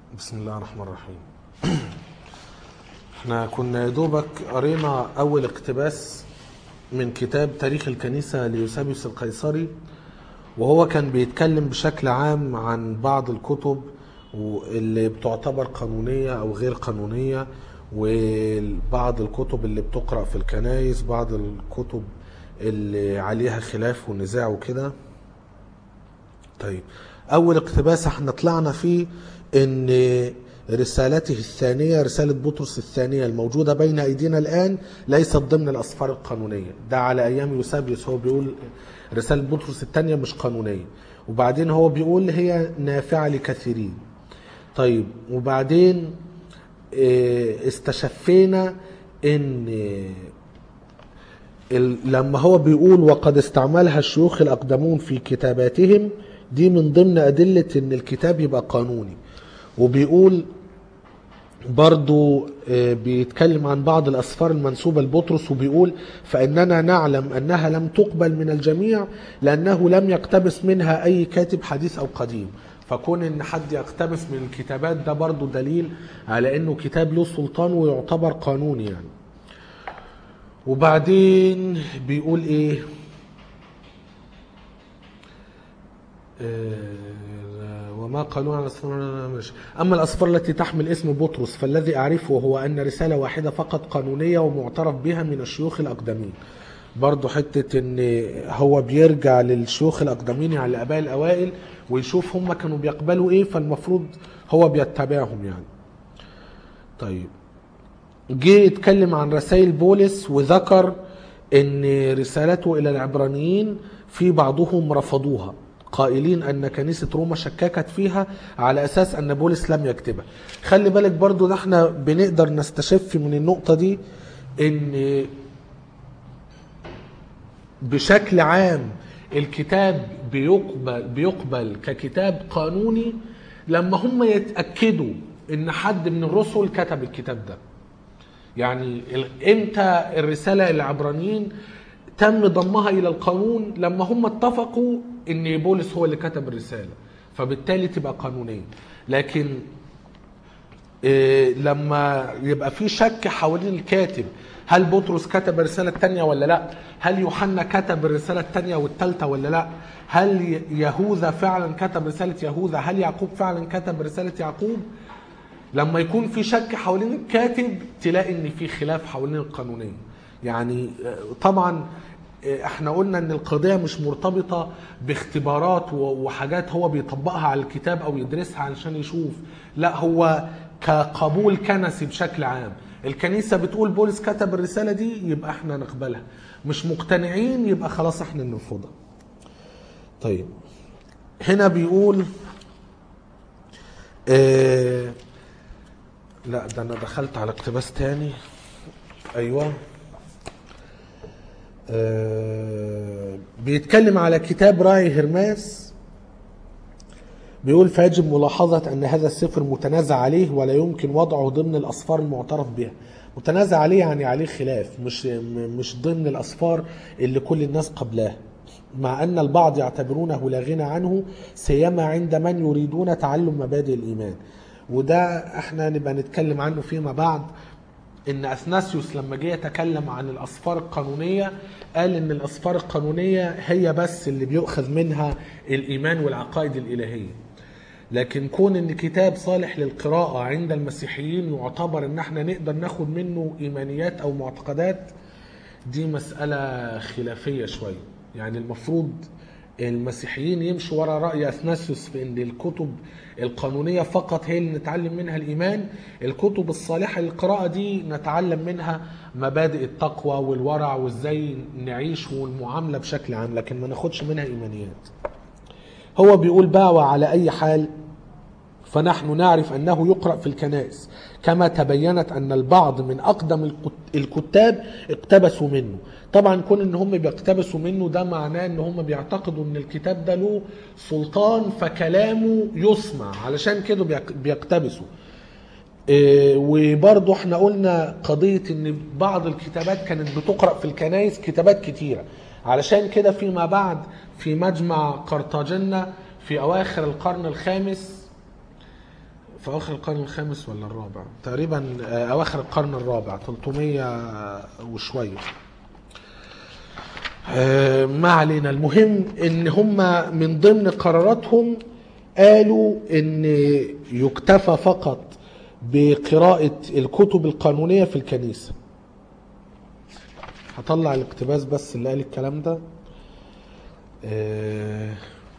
بسم الله الرحمن الرحيم احنا كنا يا دوبك قرينا اول اقتباس من كتاب تاريخ الكنيسة ليوسابيوس القيصري وهو كان بيتكلم بشكل عام عن بعض الكتب اللي بتعتبر قانونية او غير قانونية وبعض الكتب اللي بتقرأ في الكنائس بعض الكتب اللي عليها خلاف ونزاع وكده طيب اول اقتباس احنا طلعنا فيه ان رسالته الثانية رسالة بطرس الثانية الموجودة بين أيدينا الآن ليست ضمن الأسفار القانونية ده على أيام يوسابيوس هو بيقول رسالة بطرس الثانية مش قانونية وبعدين هو بيقول هي نافعة لكثيرين طيب وبعدين استشفينا ان لما هو بيقول وقد استعملها الشيوخ الأقدمون في كتاباتهم دي من ضمن أدلة ان الكتاب يبقى قانوني وبيقول برضو بيتكلم عن بعض الأسفار المنسوبة لبطرس وبيقول فإننا نعلم أنها لم تقبل من الجميع لأنه لم يقتبس منها أي كاتب حديث أو قديم فكون ان حد يقتبس من الكتابات ده برضو دليل على انه كتاب له سلطان ويعتبر قانوني يعني وبعدين بيقول ايه وما قالوا عن الأسفار أما الأسفار التي تحمل اسم بطرس فالذي أعرفه هو أن رسالة واحدة فقط قانونية ومعترف بها من الشيوخ الأقدمين برضو حتة ان هو بيرجع للشيوخ الأقدمين يعني الآباء الأوائل ويشوف هم كانوا بيقبلوا ايه فالمفروض هو بيتبعهم يعني طيب جه يتكلم عن رسائل بولس وذكر ان رسالته الى العبرانيين في بعضهم رفضوها قائلين ان كنيسة روما شككت فيها على اساس ان بولس لم يكتبها خلي بالك برضو ده احنا بنقدر نستشف من النقطة دي ان بشكل عام الكتاب بيقبل بيقبل ككتاب قانوني لما هم يتاكدوا ان حد من الرسل كتب الكتاب ده يعني امتى الرساله العبرانيين تم ضمها الى القانون لما هم اتفقوا ان بولس هو اللي كتب الرساله فبالتالي تبقى قانونيه لكن إيه لما يبقى في شك حوالين الكاتب هل بطرس كتب الرسالة الثانية ولا لا هل يوحنا كتب الرسالة الثانية والثالثة ولا لا هل يهوذا فعلا كتب رسالة يهوذا هل يعقوب فعلا كتب رسالة يعقوب لما يكون في شك حوالين الكاتب تلاقي ان في خلاف حوالين القانونية يعني طبعا احنا قلنا ان القضية مش مرتبطة باختبارات وحاجات هو بيطبقها على الكتاب او يدرسها علشان يشوف لا هو كقبول كنسي بشكل عام الكنيسة بتقول بولس كتب الرسالة دي يبقى احنا نقبلها مش مقتنعين يبقى خلاص احنا نرفضها طيب هنا بيقول اه لا ده انا دخلت على اقتباس تاني ايوه اه بيتكلم على كتاب راعي هرماس بيقول فيجب ملاحظة أن هذا السفر متنازع عليه ولا يمكن وضعه ضمن الأسفار المعترف بها متنازع عليه يعني عليه خلاف مش مش ضمن الأسفار اللي كل الناس قبلاه مع أن البعض يعتبرونه لا غنى عنه سيما عند من يريدون تعلم مبادئ الإيمان وده احنا نبقى نتكلم عنه فيما بعد ان اثناسيوس لما جه يتكلم عن الاسفار القانونيه قال ان الاسفار القانونيه هي بس اللي بيؤخذ منها الايمان والعقائد الالهيه لكن كون ان كتاب صالح للقراءة عند المسيحيين يعتبر ان احنا نقدر ناخد منه ايمانيات او معتقدات دي مسألة خلافية شوية يعني المفروض المسيحيين يمشوا ورا رأي أثناسيوس في ان الكتب القانونية فقط هي اللي نتعلم منها الإيمان الكتب الصالحة للقراءة دي نتعلم منها مبادئ التقوى والورع وازاي نعيش والمعاملة بشكل عام لكن ما ناخدش منها إيمانيات هو بيقول بقى وعلى أي حال فنحن نعرف أنه يقرأ في الكنائس كما تبينت أن البعض من أقدم الكتاب اقتبسوا منه طبعا كون ان هم بيقتبسوا منه ده معناه ان هم بيعتقدوا ان الكتاب ده له سلطان فكلامه يسمع علشان كده بيقتبسوا وبرضه احنا قلنا قضية ان بعض الكتابات كانت بتقرأ في الكنائس كتابات كتيرة علشان كده فيما بعد في مجمع قرطاجنة في أواخر القرن الخامس في اواخر القرن الخامس ولا الرابع تقريبا آه، اواخر القرن الرابع 300 وشويه آه، ما علينا المهم ان هم من ضمن قراراتهم قالوا ان يكتفى فقط بقراءة الكتب القانونية في الكنيسة هطلع الاقتباس بس اللي قال الكلام ده آه،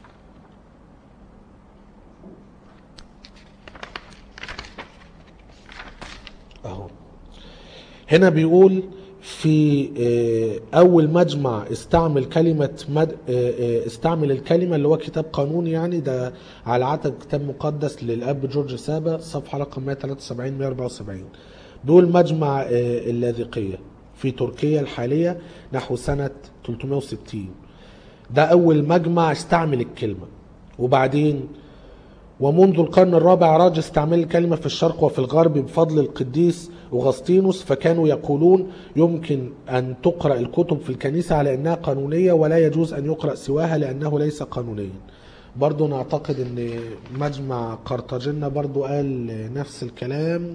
اهو هنا بيقول في آه، اول مجمع استعمل كلمه مد... آه، آه، استعمل الكلمه اللي هو كتاب قانوني يعني ده على عتب كتاب مقدس للاب جورج سابا صفحه رقم 173 174 بيقول مجمع آه، اللاذقيه في تركيا الحاليه نحو سنه 360 ده اول مجمع استعمل الكلمه وبعدين ومنذ القرن الرابع راج استعمال الكلمة في الشرق وفي الغرب بفضل القديس أغسطينوس فكانوا يقولون يمكن أن تقرأ الكتب في الكنيسة على أنها قانونية ولا يجوز أن يقرأ سواها لأنه ليس قانونيا برضو نعتقد أن مجمع قرطاجنة برضو قال نفس الكلام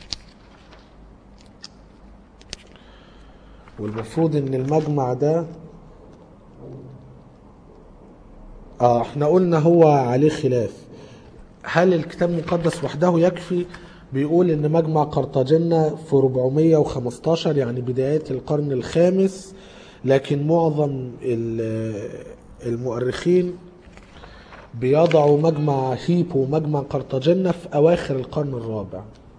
والمفروض أن المجمع ده اه احنا قلنا هو عليه خلاف هل الكتاب المقدس وحده يكفي بيقول ان مجمع قرطاجنة في 415 يعني بدايات القرن الخامس لكن معظم ال- المؤرخين بيضعوا مجمع هيبو ومجمع قرطاجنة في اواخر القرن الرابع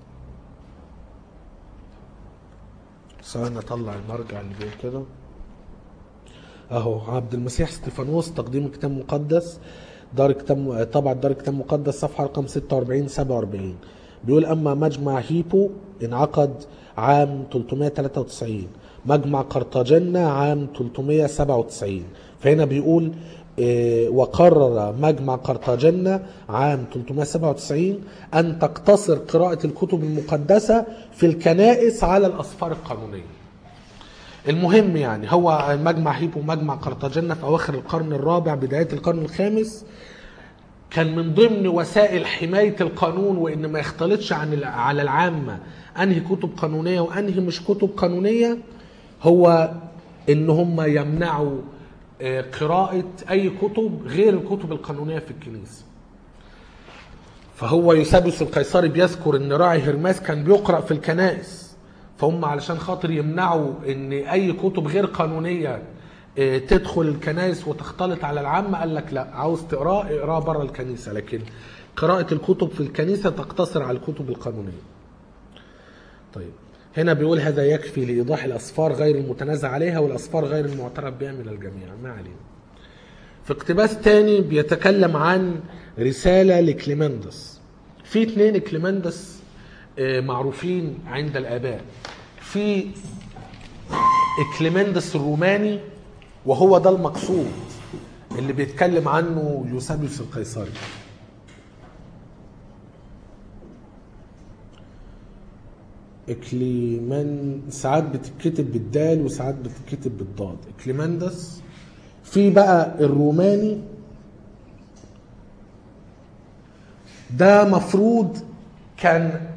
ثواني اطلع المرجع اللي بيقول كده اهو عبد المسيح ستيفانوس تقديم الكتاب المقدس دار كتاب طبعا دار الكتاب المقدس صفحه رقم 46 47 بيقول اما مجمع هيبو انعقد عام 393 مجمع قرطاجنة عام 397 فهنا بيقول آه، وقرر مجمع قرطاجنة عام 397 أن تقتصر قراءة الكتب المقدسة في الكنائس على الأسفار القانونية المهم يعني هو مجمع هيبو ومجمع قرطاجنة في أواخر القرن الرابع بداية القرن الخامس كان من ضمن وسائل حماية القانون وإن ما يختلطش عن الع- على العامة أنهي كتب قانونية وأنهي مش كتب قانونية هو إن هم يمنعوا آه، قراءة أي كتب غير الكتب القانونية في الكنيسة فهو يوسابيوس القيصري بيذكر ان راعي هرماس كان بيقرا في الكنائس فهم علشان خاطر يمنعوا ان اي كتب غير قانونيه آه، تدخل الكنائس وتختلط على العامه قال لك لا عاوز تقراه اقراه بره الكنيسه لكن قراءه الكتب في الكنيسه تقتصر على الكتب القانونيه طيب هنا بيقول هذا يكفي لايضاح الاسفار غير المتنازع عليها والاسفار غير المعترف بها من الجميع ما علينا في اقتباس تاني بيتكلم عن رسالة لكليمندس في اتنين كليمندس آه، معروفين عند الآباء في كليمندس الروماني وهو ده المقصود اللي بيتكلم عنه يوسابيوس القيصري اكليمان ساعات بتتكتب بالدال وساعات بتتكتب بالضاد اكليمندس في بقى الروماني ده مفروض كان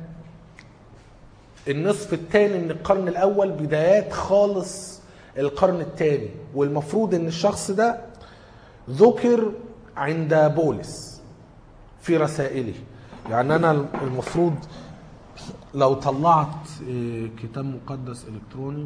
النصف الثاني من القرن الاول بدايات خالص القرن الثاني والمفروض ان الشخص ده ذكر عند بولس في رسائله يعني انا المفروض لو طلعت إيه، كتاب مقدس الكتروني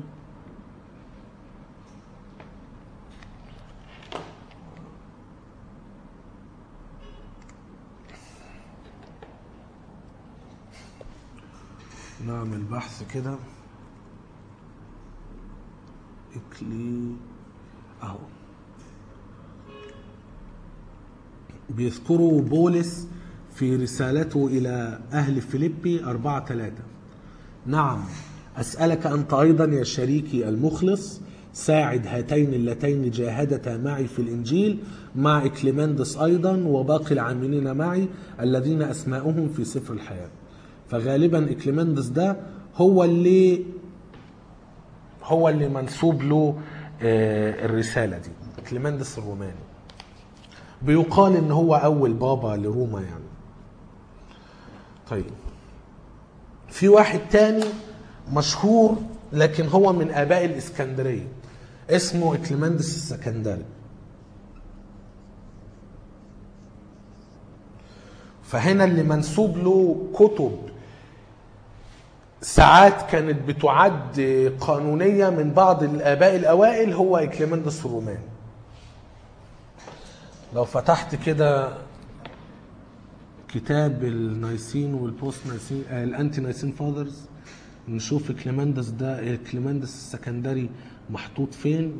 نعمل بحث كده اكلي اهو بيذكروا بولس في رسالته إلى أهل فيليبي أربعة ثلاثة نعم أسألك أنت أيضا يا شريكي المخلص ساعد هاتين اللتين جاهدتا معي في الإنجيل مع إكليمندس أيضا وباقي العاملين معي الذين أسماؤهم في سفر الحياة فغالبا إكليمندس ده هو اللي هو اللي منسوب له آه، الرسالة دي إكليمندس طيب في واحد تاني مشهور لكن هو من اباء الاسكندريه اسمه اكليماندس السكندري فهنا اللي منسوب له كتب ساعات كانت بتعد قانونية من بعض الآباء الأوائل هو إكليمندس الروماني لو فتحت كده كتاب النايسين والبوست نايسين آه، الانتي نايسين فاذرز نشوف كليمندس ده كليمندس السكندري محطوط فين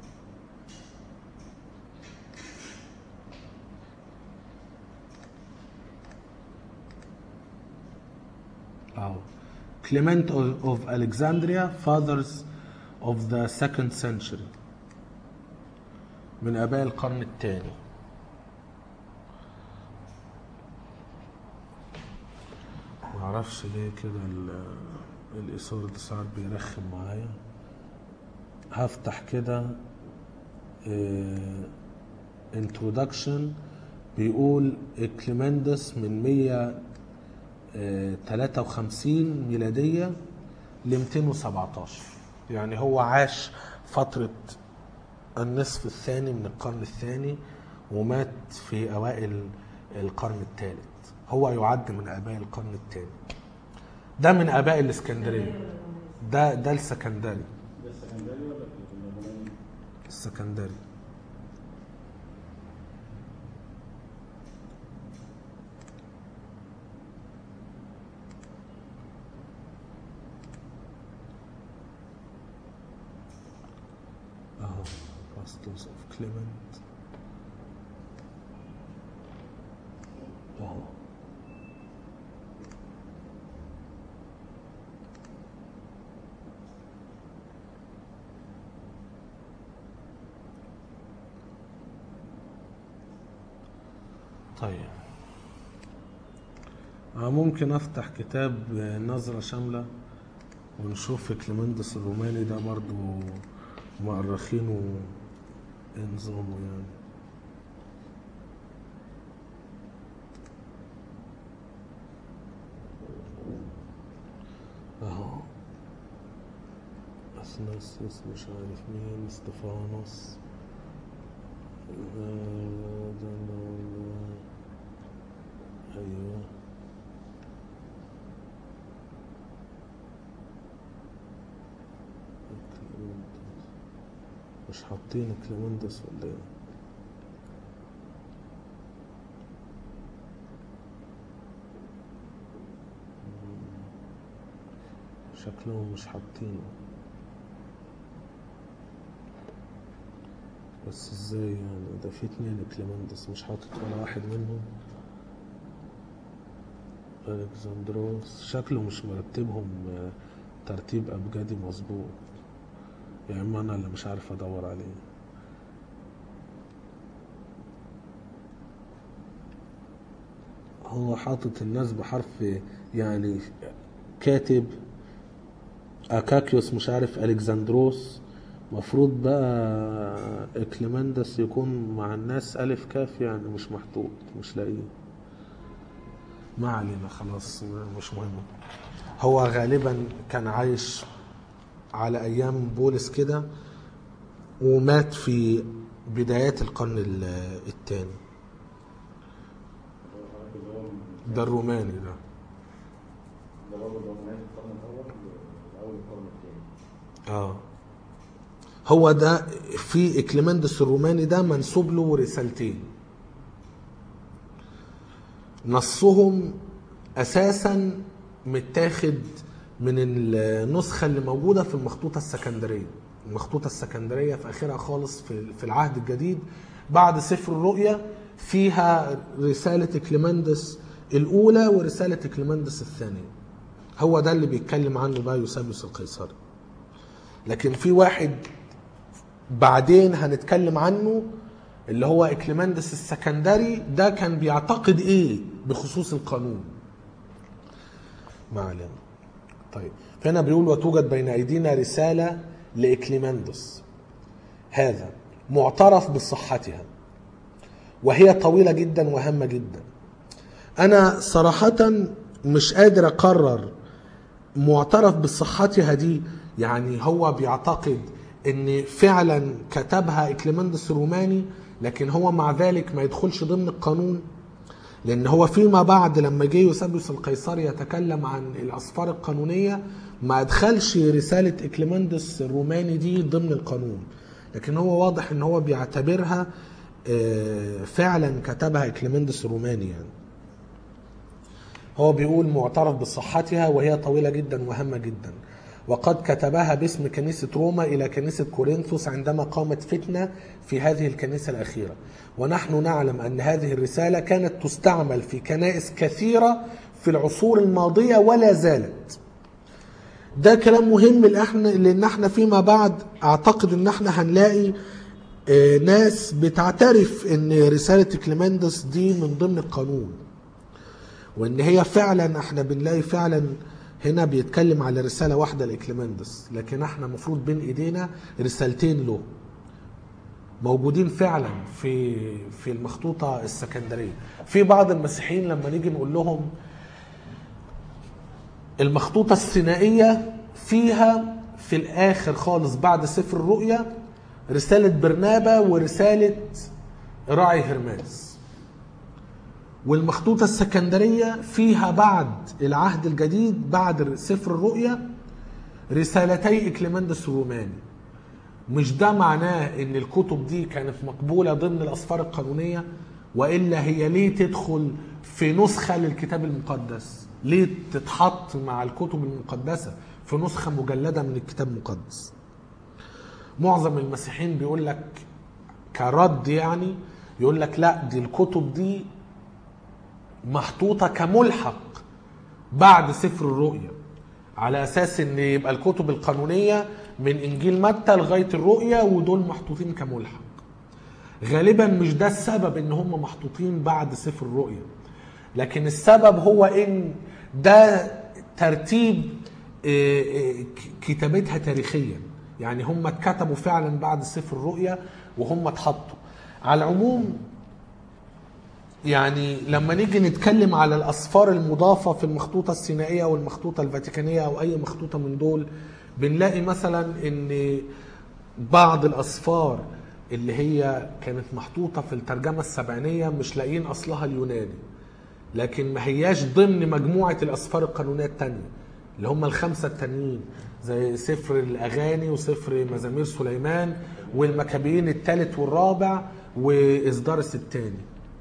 اهو Clement of of Alexandria fathers of the second century من اباء القرن الثاني معرفش ليه كده ال- الايثار ده ساعات بيرخم معايا هفتح كده آه، introduction بيقول كليمندس من 153 ميلادية ل 217 يعني هو عاش فترة النصف الثاني من القرن الثاني ومات في أوائل القرن الثالث هو يعد من آباء القرن الثاني ده من آباء الإسكندرية ده ده السكندري ده السكندري ولا في الروماني؟ السكندري اهو Apostles of Clement اهو طيب آه ممكن افتح كتاب آه، نظرة شاملة ونشوف كليمندس الروماني ده برضو مؤرخينه إيه نظامه يعني اهو اثناسيوس مش عارف مين استفانوس آه، ده ده- ايوه كليمندس. مش حاطين كليمندس ولا ايه شكلهم مش حاطينه بس ازاي يعني ده في اتنين كليمندس مش حاطط ولا واحد منهم الكسندروس شكله مش مرتبهم آه، ترتيب ابجدي مظبوط يا اما انا اللي مش عارف ادور عليه هو حاطط الناس بحرف يعني كاتب اكاكيوس مش عارف الكسندروس مفروض بقى اكليمندس يكون مع الناس الف كاف يعني مش محطوط مش لاقيه ما علينا خلاص مش مهم هو غالبا كان عايش على ايام بولس كده ومات في بدايات القرن الثاني هو حضرتك اللي هو من- ده الروماني ده ده برضه ده من نهاية القرن الأول لأول القرن الثاني. اه هو ده في اكليمندس الروماني ده منسوب له رسالتين نصهم اساسا متاخد من النسخه اللي موجوده في المخطوطه السكندريه المخطوطه السكندريه في اخرها خالص في في العهد الجديد بعد سفر الرؤيا فيها رساله كليمندس الاولى ورساله كليمندس الثانيه هو ده اللي بيتكلم عنه بقى يوسابيوس القيصري لكن في واحد بعدين هنتكلم عنه اللي هو اكليمندس السكندري ده كان بيعتقد ايه بخصوص القانون ما علينا طيب فهنا بيقول وتوجد بين ايدينا رساله لاكليمندس هذا معترف بصحتها وهي طويله جدا وهامه جدا انا صراحه مش قادر اقرر معترف بصحتها دي يعني هو بيعتقد ان فعلا كتبها اكليماندس الروماني لكن هو مع ذلك ما يدخلش ضمن القانون لان هو فيما بعد لما جه يوسابيوس القيصري يتكلم عن الاسفار القانونيه ما ادخلش رساله اكليماندس الروماني دي ضمن القانون لكن هو واضح ان هو بيعتبرها آه، فعلا كتبها اكليماندس الروماني يعني هو بيقول معترف بصحتها وهي طويلة جدا وهامة جدا وقد كتبها باسم كنيسة روما إلى كنيسة كورنثوس عندما قامت فتنة في هذه الكنيسة الأخيرة ونحن نعلم أن هذه الرسالة كانت تستعمل في كنائس كثيرة في العصور الماضية ولا زالت ده كلام مهم لإحنا- لان احنا فيما بعد اعتقد ان احنا هنلاقي آه، ناس بتعترف ان رسالة كليمندس دي من ضمن القانون وان هي فعلا احنا بنلاقي فعلا هنا بيتكلم على رسالة واحدة لإكليمندس لكن احنا المفروض بين ايدينا رسالتين له موجودين فعلا في في المخطوطة السكندرية في بعض المسيحيين لما نيجي نقول لهم المخطوطة الثنائية فيها في الآخر خالص بعد سفر الرؤيا رسالة برنابا ورسالة راعي هرماس والمخطوطة السكندرية فيها بعد العهد الجديد بعد سفر الرؤيا رسالتي إكليماندس الروماني مش ده معناه ان الكتب دي كانت مقبولة ضمن الأسفار القانونية وإلا هي ليه تدخل في نسخة للكتاب المقدس ليه تتحط مع الكتب المقدسة في نسخة مجلدة من الكتاب المقدس معظم المسيحيين بيقول لك كرد يعني يقول لك لا دي الكتب دي محطوطة كملحق بعد سفر الرؤيا على اساس ان يبقى الكتب القانونيه من انجيل متى لغايه الرؤيا ودول محطوطين كملحق غالبا مش ده السبب ان هم محطوطين بعد سفر الرؤيا لكن السبب هو ان ده ترتيب آه، آه، ك- كتابتها تاريخيا يعني هم اتكتبوا فعلا بعد سفر الرؤيا وهم اتحطوا على العموم يعني لما نيجي نتكلم على الاسفار المضافه في المخطوطه السينائيه او المخطوطه الفاتيكانيه او اي مخطوطه من دول بنلاقي مثلا ان بعض الاسفار اللي هي كانت محطوطه في الترجمه السبعينيه مش لاقيين اصلها اليوناني لكن ما هياش ضمن مجموعه الاسفار القانونيه التانية اللي هم الخمسه التانيين زي سفر الاغاني وسفر مزامير سليمان والمكابيين الثالث والرابع واصدارس الثاني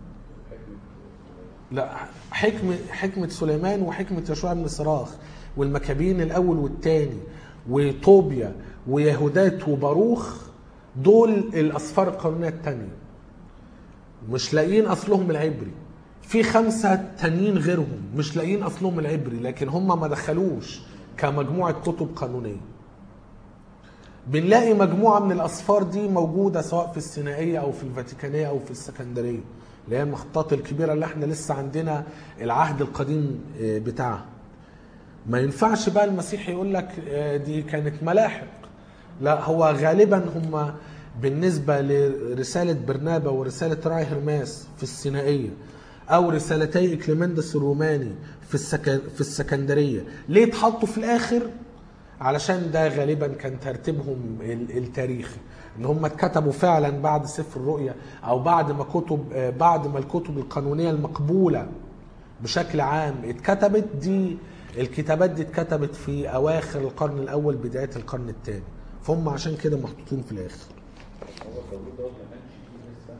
لا حكمة حكمة سليمان وحكمة يشوع بن صراخ والمكابين الأول والثاني وطوبيا ويهودات وباروخ دول الأسفار القانونية الثانية مش لاقيين أصلهم العبري في خمسة تانيين غيرهم مش لاقيين أصلهم العبري لكن هم ما دخلوش كمجموعة كتب قانونية بنلاقي مجموعة من الأسفار دي موجودة سواء في السينائية أو في الفاتيكانية أو في السكندرية اللي هي المخطوطات الكبيرة اللي احنا لسه عندنا العهد القديم آه، بتاعها ما ينفعش بقى المسيح يقول لك آه، دي كانت ملاحق لا هو غالبا هم بالنسبة لرسالة برنابا ورسالة راعي هرماس في السينائية أو رسالتي إكليمندس الروماني في السك... في السكندرية ليه اتحطوا في الآخر؟ علشان ده غالبا كان ترتيبهم ال- التاريخي ان هم اتكتبوا فعلا بعد سفر الرؤيا او بعد ما كتب آه، بعد ما الكتب القانونيه المقبوله بشكل عام اتكتبت دي الكتابات دي اتكتبت في اواخر القرن الاول بدايه القرن الثاني فهم عشان كده محطوطين في الاخر هو التوجيه دوت ما كانش فيه لسه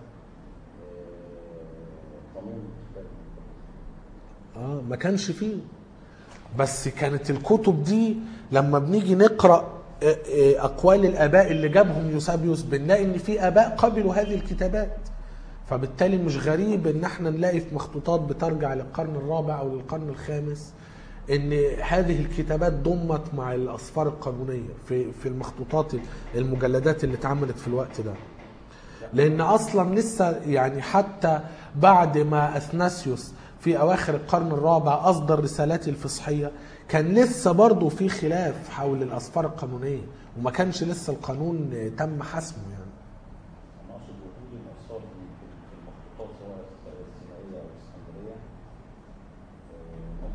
آه، قانون كتاب اه ما كانش فيه بس كانت الكتب دي لما بنيجي نقرا آه، آه، اقوال الاباء اللي جابهم يوسابيوس بنلاقي ان في اباء قبلوا هذه الكتابات فبالتالي مش غريب ان احنا نلاقي في مخطوطات بترجع للقرن الرابع او للقرن الخامس ان هذه الكتابات ضمت مع الاسفار القانونيه في في المخطوطات المجلدات اللي اتعملت في الوقت ده لان اصلا لسه يعني حتى بعد ما اثناسيوس في اواخر القرن الرابع اصدر رسالته الفصحيه كان لسه برضه في خلاف حول الاسفار القانونيه وما كانش لسه القانون تم حسمه يعني انا اقصد وجود الاثار في في المخطوطات سواء السينائيه او الاسكندريه آه، ما فيش فيه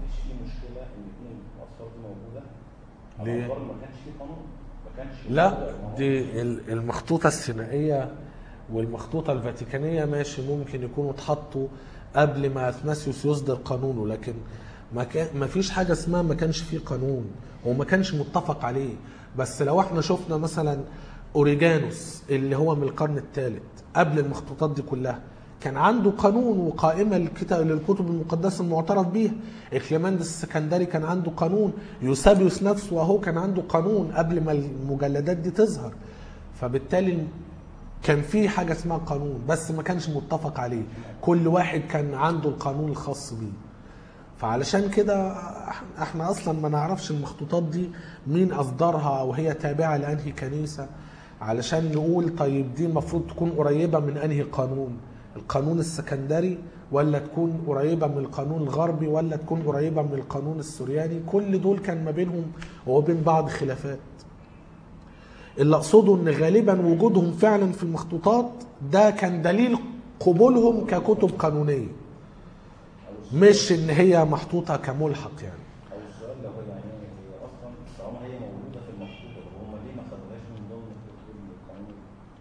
مشكله ان الاثنين الاصفار دي موجوده ليه؟ الأخبار ما كانش فيه قانون ما كانش لا ما هو- دي ال- المخطوطة السينائية والمخطوطة الفاتيكانية ماشي ممكن يكونوا اتحطوا قبل ما اثناسيوس يصدر قانونه لكن ما, كان ما فيش حاجة اسمها ما كانش فيه قانون وما كانش متفق عليه بس لو احنا شفنا مثلا اوريجانوس اللي هو من القرن الثالث قبل المخطوطات دي كلها كان عنده قانون وقائمه للكتاب للكتب المقدسه المعترف بيها اكليماندس السكندري كان عنده قانون يوسابيوس نفسه وهو كان عنده قانون قبل ما المجلدات دي تظهر فبالتالي كان في حاجه اسمها قانون بس ما كانش متفق عليه كل واحد كان عنده القانون الخاص بيه فعلشان كده إح- احنا اصلا ما نعرفش المخطوطات دي مين اصدرها او هي تابعه لانهي كنيسه علشان نقول طيب دي المفروض تكون قريبه من انهي قانون القانون السكندري ولا تكون قريبه من القانون الغربي ولا تكون قريبه من القانون السورياني كل دول كان ما بينهم وبين بعض خلافات اللي اقصده ان غالبا وجودهم فعلا في المخطوطات ده كان دليل قبولهم ككتب قانونيه مش ان هي محطوطه كملحق يعني او السؤال لو هي يعني هي اصلا طالما هي موجوده في المخطوطه طب هم ليه ما خدوهاش من ضمن الكتب القانون؟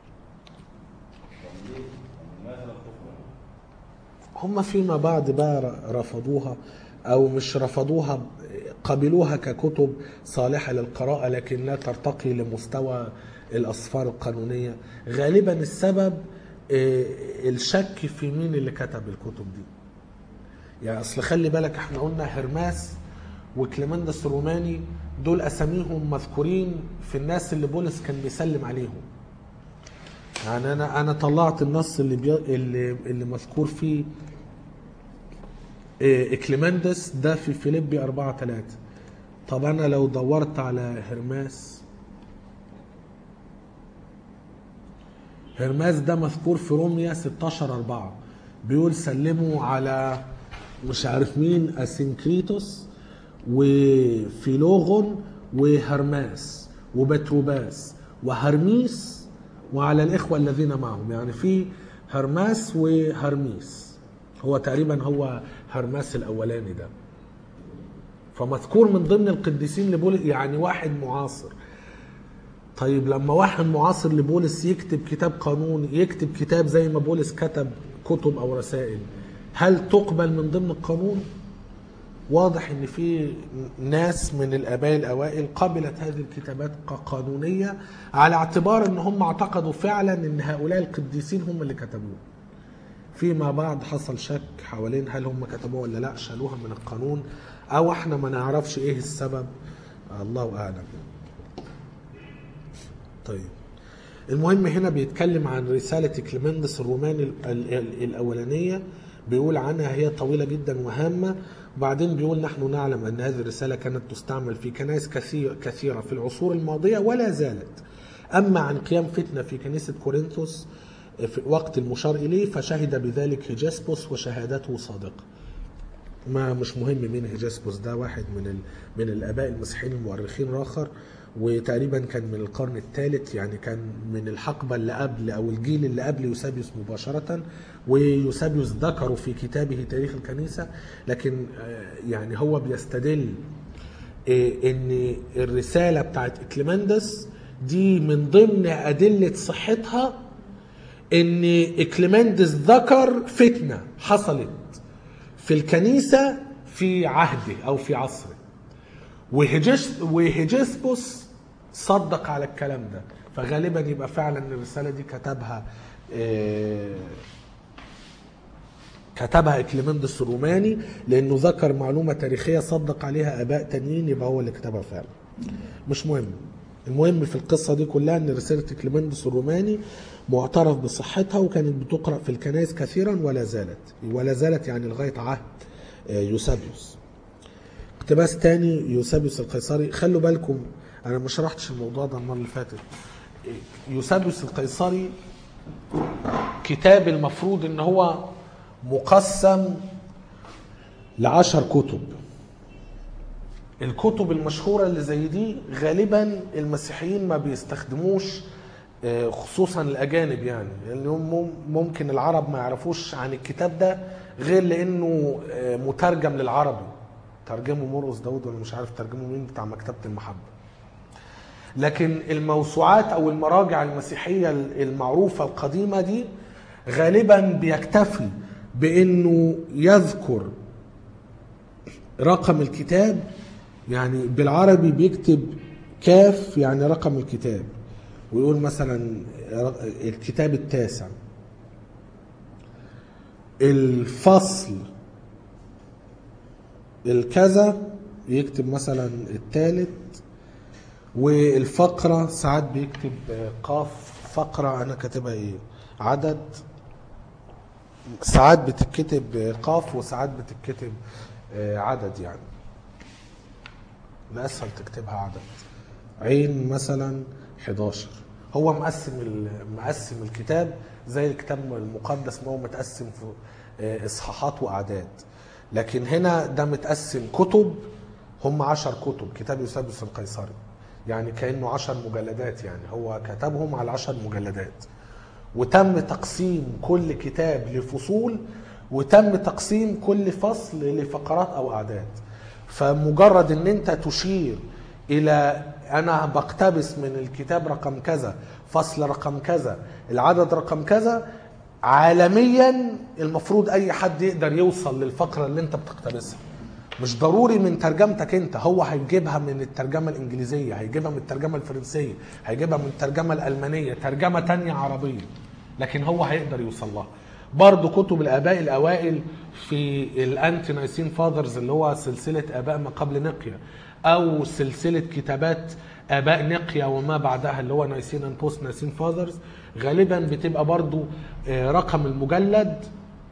يعني ليه؟ يعني لماذا لم تخرج؟ هم فيما بعد بقى ر- رفضوها او مش رفضوها قبلوها ككتب صالحه للقراءه لكن لا ترتقي لمستوى الاسفار القانونيه غالبا السبب آه، الشك في مين اللي كتب الكتب دي يعني اصل خلي بالك احنا قلنا هرماس وكليمندس الروماني دول اساميهم مذكورين في الناس اللي بولس كان بيسلم عليهم يعني انا انا طلعت النص اللي بي... اللي اللي مذكور فيه إيه، اكليمندس ده في فيليبي 4 3 طب انا لو دورت على هرماس هرماس ده مذكور في روميا 16 4 بيقول سلموا على مش عارف مين اسينكريتوس وفيلوغون وهرماس وبتروباس وهرميس وعلى الاخوه الذين معهم يعني في هرماس وهرميس هو تقريبا هو هرماس الاولاني ده فمذكور من ضمن القديسين لبولس يعني واحد معاصر طيب لما واحد معاصر لبولس يكتب كتاب قانون يكتب كتاب زي ما بولس كتب كتب او رسائل هل تقبل من ضمن القانون واضح ان في ناس من الاباء الاوائل قبلت هذه الكتابات كقانونيه على اعتبار ان هم اعتقدوا فعلا ان هؤلاء القديسين هم اللي كتبوه فيما بعد حصل شك حوالين هل هم كتبوها ولا لا شالوها من القانون او احنا ما نعرفش ايه السبب الله اعلم طيب المهم هنا بيتكلم عن رسالة كليمندس الروماني ال- ال- ال- الأولانية بيقول عنها هي طويلة جدا وهامة وبعدين بيقول نحن نعلم أن هذه الرسالة كانت تستعمل في كنائس كثير كثيرة في العصور الماضية ولا زالت أما عن قيام فتنة في كنيسة كورنثوس في وقت المشار إليه فشهد بذلك هيجاسبوس وشهادته صادقة ما مش مهم مين هيجاسبوس ده واحد من ال... من الاباء المسيحيين المؤرخين الاخر وتقريبا كان من القرن الثالث يعني كان من الحقبه اللي قبل او الجيل اللي قبل يوسابيوس مباشره ويوسابيوس ذكره في كتابه تاريخ الكنيسه لكن آه، يعني هو بيستدل إيه، ان الرساله بتاعت اكليماندس دي من ضمن ادله صحتها ان اكليماندس ذكر فتنه حصلت في الكنيسه في عهده او في عصره وهيجس وهيجسبوس صدق على الكلام ده فغالبا يبقى فعلا الرساله دي كتبها آه، كتبها اكليمندس الروماني لانه ذكر معلومه تاريخيه صدق عليها اباء تانيين يبقى هو اللي كتبها فعلا مش مهم المهم في القصه دي كلها ان رساله اكليمندس الروماني معترف بصحتها وكانت بتقرا في الكنائس كثيرا ولا زالت ولا زالت يعني لغايه عهد آه، يوسابيوس اقتباس تاني يوسابيوس القيصري خلوا بالكم انا ما شرحتش الموضوع ده المره اللي فاتت يوسابيوس القيصري كتاب المفروض ان هو مقسم لعشر كتب الكتب المشهورة اللي زي دي غالبا المسيحيين ما بيستخدموش آه، خصوصا الأجانب يعني لأن هم ممكن العرب ما يعرفوش عن الكتاب ده غير لأنه آه، مترجم للعربي ترجمه مرقس داود ولا مش عارف ترجمه مين بتاع مكتبة المحبة لكن الموسوعات او المراجع المسيحية المعروفة القديمة دي غالبا بيكتفي بانه يذكر رقم الكتاب يعني بالعربي بيكتب كاف يعني رقم الكتاب ويقول مثلا الكتاب التاسع الفصل الكذا يكتب مثلا الثالث والفقرة ساعات بيكتب قاف فقرة أنا كاتبها إيه عدد ساعات بتتكتب قاف وساعات بتتكتب آه، عدد يعني الأسهل تكتبها عدد عين مثلا 11 هو مقسم ال- مقسم الكتاب زي الكتاب المقدس ما هو متقسم في آه، اصحاحات واعداد لكن هنا ده متقسم كتب هم عشر كتب كتاب يوسابيوس القيصري يعني كانه عشر مجلدات يعني هو كتبهم على عشر مجلدات وتم تقسيم كل كتاب لفصول وتم تقسيم كل فصل لفقرات او اعداد فمجرد ان انت تشير الى انا بقتبس من الكتاب رقم كذا فصل رقم كذا العدد رقم كذا عالميا المفروض اي حد يقدر يوصل للفقره اللي انت بتقتبسها مش ضروري من ترجمتك انت هو هيجيبها من الترجمه الانجليزيه هيجيبها من الترجمه الفرنسيه هيجيبها من الترجمه الالمانيه ترجمه تانية عربيه لكن هو هيقدر يوصل لها برضه كتب الاباء الاوائل في الانتي نايسين فاذرز اللي هو سلسله اباء ما قبل نقيا او سلسله كتابات اباء نقيا وما بعدها اللي هو نايسين اند بوست نايسين فاذرز غالبا بتبقى برضه آه، رقم المجلد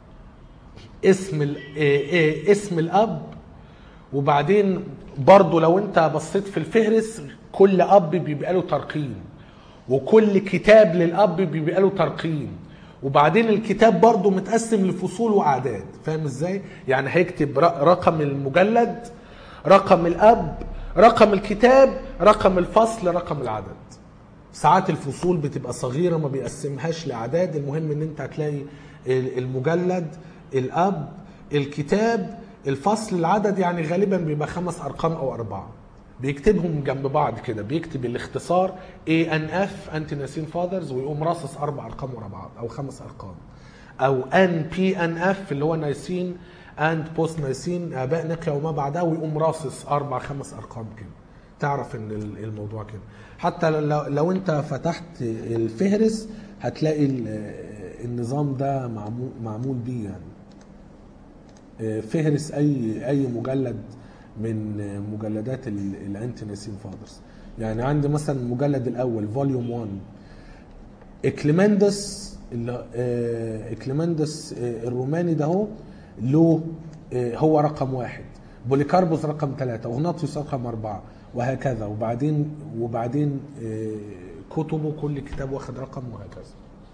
اسم ال- آه، آه، اسم الاب وبعدين برضو لو انت بصيت في الفهرس كل اب بيبقى له ترقيم وكل كتاب للاب بيبقى له ترقيم وبعدين الكتاب برضو متقسم لفصول واعداد فاهم ازاي يعني هيكتب ر- رقم المجلد رقم الاب رقم الكتاب رقم الفصل رقم العدد ساعات الفصول بتبقى صغيرة ما بيقسمهاش لأعداد المهم ان انت هتلاقي ال- المجلد الأب الكتاب الفصل العدد يعني غالبا بيبقى خمس أرقام أو أربعة بيكتبهم جنب بعض كده بيكتب الاختصار ANF أنتي ناسين فاذرز ويقوم راصص أربع أرقام ورا بعض أو خمس أرقام أو NPNF اللي هو نايسين اند بوست نايسين آباء نقيا وما بعدها ويقوم راصص أربع خمس أرقام كده تعرف ان ال- الموضوع كده حتى لو, لو انت فتحت الفهرس هتلاقي ال- النظام ده معمول, معمول بيه يعني آه، فهرس اي اي مجلد من مجلدات الانتي ناسين فاذرز يعني عندي مثلا المجلد الاول فوليوم 1 اكليمندس اللي- آه، اكليمندس آه، الروماني ده هو له آه، هو رقم واحد بوليكاربوس رقم ثلاثة اغناطيوس رقم أربعة وهكذا وبعدين وبعدين آه، كتبه كل كتاب واخد رقم وهكذا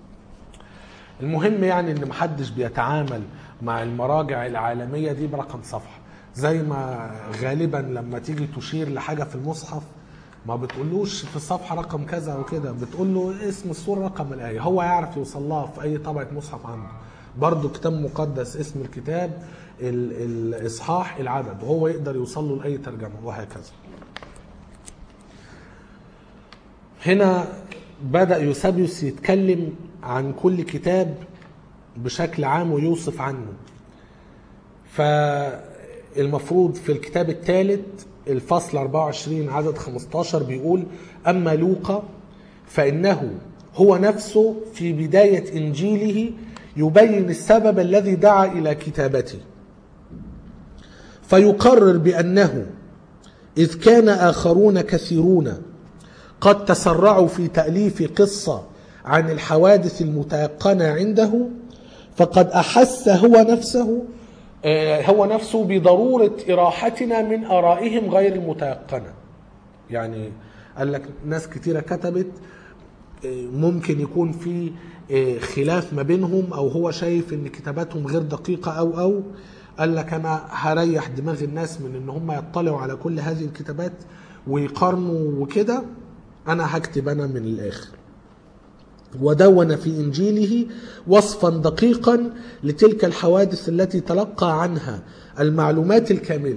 المهم يعني ان محدش بيتعامل مع المراجع العالميه دي برقم صفحه زي ما غالبا لما تيجي تشير لحاجه في المصحف ما بتقولوش في الصفحه رقم كذا وكده بتقول له اسم السوره رقم الايه هو يعرف يوصل لها في اي طبعه مصحف عنده برضه كتاب مقدس اسم الكتاب ال- الاصحاح العدد وهو يقدر يوصل له لاي ترجمه وهكذا هنا بدأ يوسابيوس يتكلم عن كل كتاب بشكل عام ويوصف عنه فالمفروض في الكتاب الثالث الفصل 24 عدد 15 بيقول أما لوقا فإنه هو نفسه في بداية إنجيله يبين السبب الذي دعا إلى كتابته فيقرر بأنه إذ كان آخرون كثيرون قد تسرعوا في تأليف قصة عن الحوادث المتيقنة عنده فقد أحس هو نفسه آه، هو نفسه بضرورة إراحتنا من آرائهم غير المتيقنة يعني قال لك ناس كتيرة كتبت آه، ممكن يكون في آه، خلاف ما بينهم او هو شايف ان كتاباتهم غير دقيقة او او قال لك انا هريح دماغ الناس من ان هم يطلعوا على كل هذه الكتابات ويقارنوا وكده انا هكتب انا من الاخر ودون في انجيله وصفا دقيقا لتلك الحوادث التي تلقى عنها المعلومات الكامله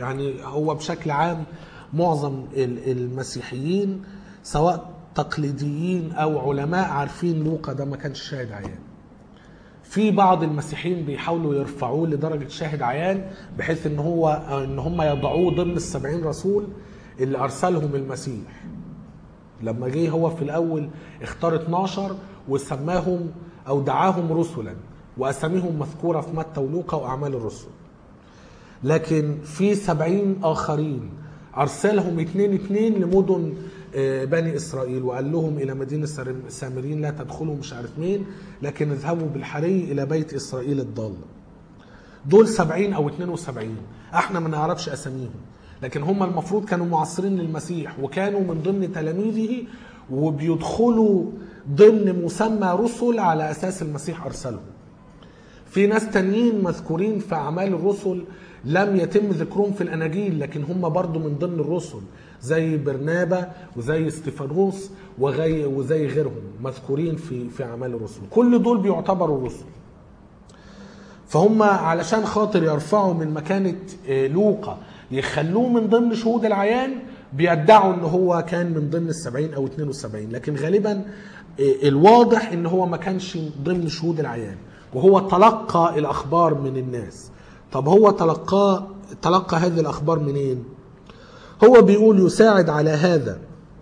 يعني هو بشكل عام معظم ال- المسيحيين سواء تقليديين او علماء عارفين لوقا ده ما كانش شاهد عيان في بعض المسيحيين بيحاولوا يرفعوه لدرجه شاهد عيان بحيث ان هو ان هم يضعوه ضمن السبعين رسول اللي ارسلهم المسيح لما جه هو في الاول اختار 12 وسماهم او دعاهم رسلا واساميهم مذكوره في متى ولوقا واعمال الرسل لكن في سبعين آخرين أرسلهم اتنين اتنين لمدن آه، بني إسرائيل وقال لهم إلى مدينة سار- سامرين لا تدخلوا مش عارف مين لكن اذهبوا بالحري إلى بيت إسرائيل الضال دول سبعين أو اتنين وسبعين احنا ما نعرفش أساميهم لكن هم المفروض كانوا معاصرين للمسيح وكانوا من ضمن تلاميذه وبيدخلوا ضمن مسمى رسل على أساس المسيح أرسلهم في ناس تانيين مذكورين في اعمال الرسل لم يتم ذكرهم في الاناجيل لكن هم برضو من ضمن الرسل زي برنابا وزي استفانوس وغي وزي غيرهم مذكورين في في اعمال الرسل كل دول بيعتبروا رسل فهم علشان خاطر يرفعوا من مكانة آه، لوقا يخلوه من ضمن شهود العيان بيدعوا ان هو كان من ضمن السبعين او 72 لكن غالبا آه، الواضح ان هو ما كانش ضمن شهود العيان وهو تلقى الاخبار من الناس طب هو تلقى تلقى هذه الاخبار منين هو بيقول يساعد على هذا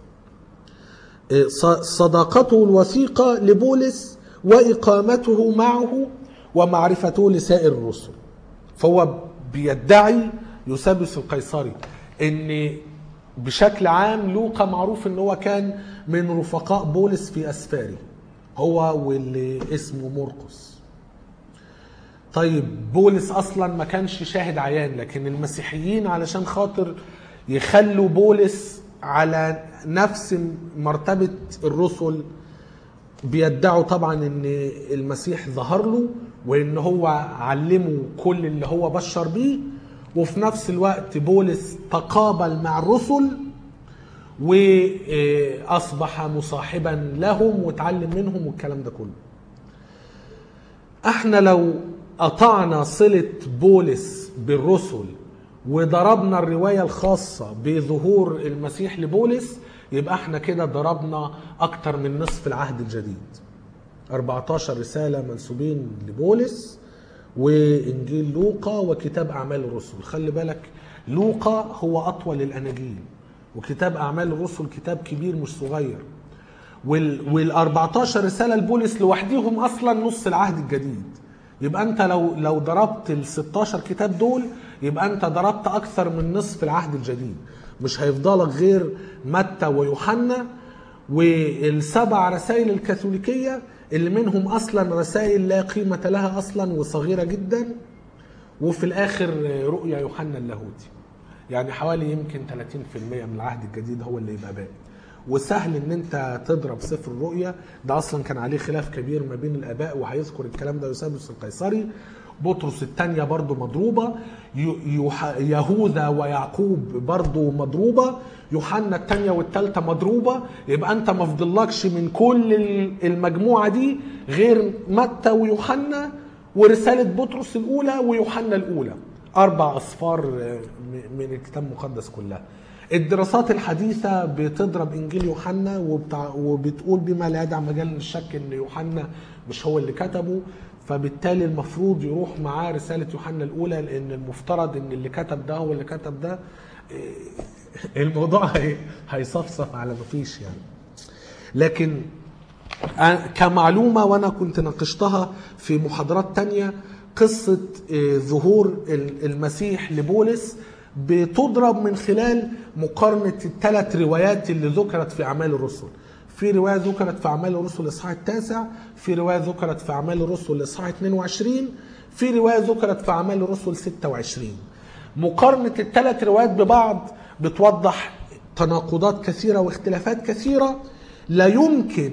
ص- صداقته الوثيقة لبولس وإقامته معه ومعرفته لسائر الرسل فهو بيدعي يوسابيوس القيصري ان بشكل عام لوقا معروف ان هو كان من رفقاء بولس في اسفاره هو واللي اسمه مرقس طيب بولس اصلا ما كانش شاهد عيان لكن المسيحيين علشان خاطر يخلوا بولس على نفس مرتبة الرسل بيدعوا طبعا ان المسيح ظهر له وان هو علمه كل اللي هو بشر بيه وفي نفس الوقت بولس تقابل مع الرسل واصبح مصاحبا لهم وتعلم منهم والكلام ده كله احنا لو قطعنا صلة بولس بالرسل وضربنا الرواية الخاصة بظهور المسيح لبولس يبقى احنا كده ضربنا اكتر من نصف العهد الجديد 14 رسالة منسوبين لبولس وانجيل لوقا وكتاب اعمال الرسل خلي بالك لوقا هو اطول الاناجيل وكتاب اعمال الرسل كتاب كبير مش صغير وال وال 14 رساله لبولس لوحديهم اصلا نص العهد الجديد يبقى انت لو لو ضربت ال 16 كتاب دول يبقى انت ضربت اكثر من نصف العهد الجديد مش هيفضلك غير متى ويوحنا والسبع رسائل الكاثوليكيه اللي منهم اصلا رسائل لا قيمه لها اصلا وصغيره جدا وفي الاخر رؤيا يوحنا اللاهوتي يعني حوالي يمكن 30% من العهد الجديد هو اللي يبقى باقي وسهل ان انت تضرب سفر الرؤيا ده اصلا كان عليه خلاف كبير ما بين الاباء وهيذكر الكلام ده يوسابيوس القيصري بطرس الثانية برضو مضروبة ي- يوح- يهوذا ويعقوب برضو مضروبة يوحنا الثانية والثالثة مضروبة يبقى انت ما فضلكش من كل ال- المجموعة دي غير متى ويوحنا ورسالة بطرس الأولى ويوحنا الأولى أربع أصفار آه، م- من الكتاب المقدس كلها الدراسات الحديثة بتضرب إنجيل يوحنا وبتع... وبتقول بما لا يدع مجال للشك إن يوحنا مش هو اللي كتبه فبالتالي المفروض يروح معاه رسالة يوحنا الأولى لأن المفترض إن اللي كتب ده هو اللي كتب ده إيه، الموضوع هي... هيصفصف على مفيش يعني لكن كمعلومة وأنا كنت ناقشتها في محاضرات تانية قصة آه، ظهور ال- المسيح لبولس بتضرب من خلال مقارنة الثلاث روايات اللي ذكرت في أعمال الرسل في رواية ذكرت في أعمال الرسل الإصحاح التاسع في رواية ذكرت في أعمال الرسل الإصحاح 22 في رواية ذكرت في أعمال الرسل 26 مقارنة الثلاث روايات ببعض بتوضح تناقضات كثيرة واختلافات كثيرة لا يمكن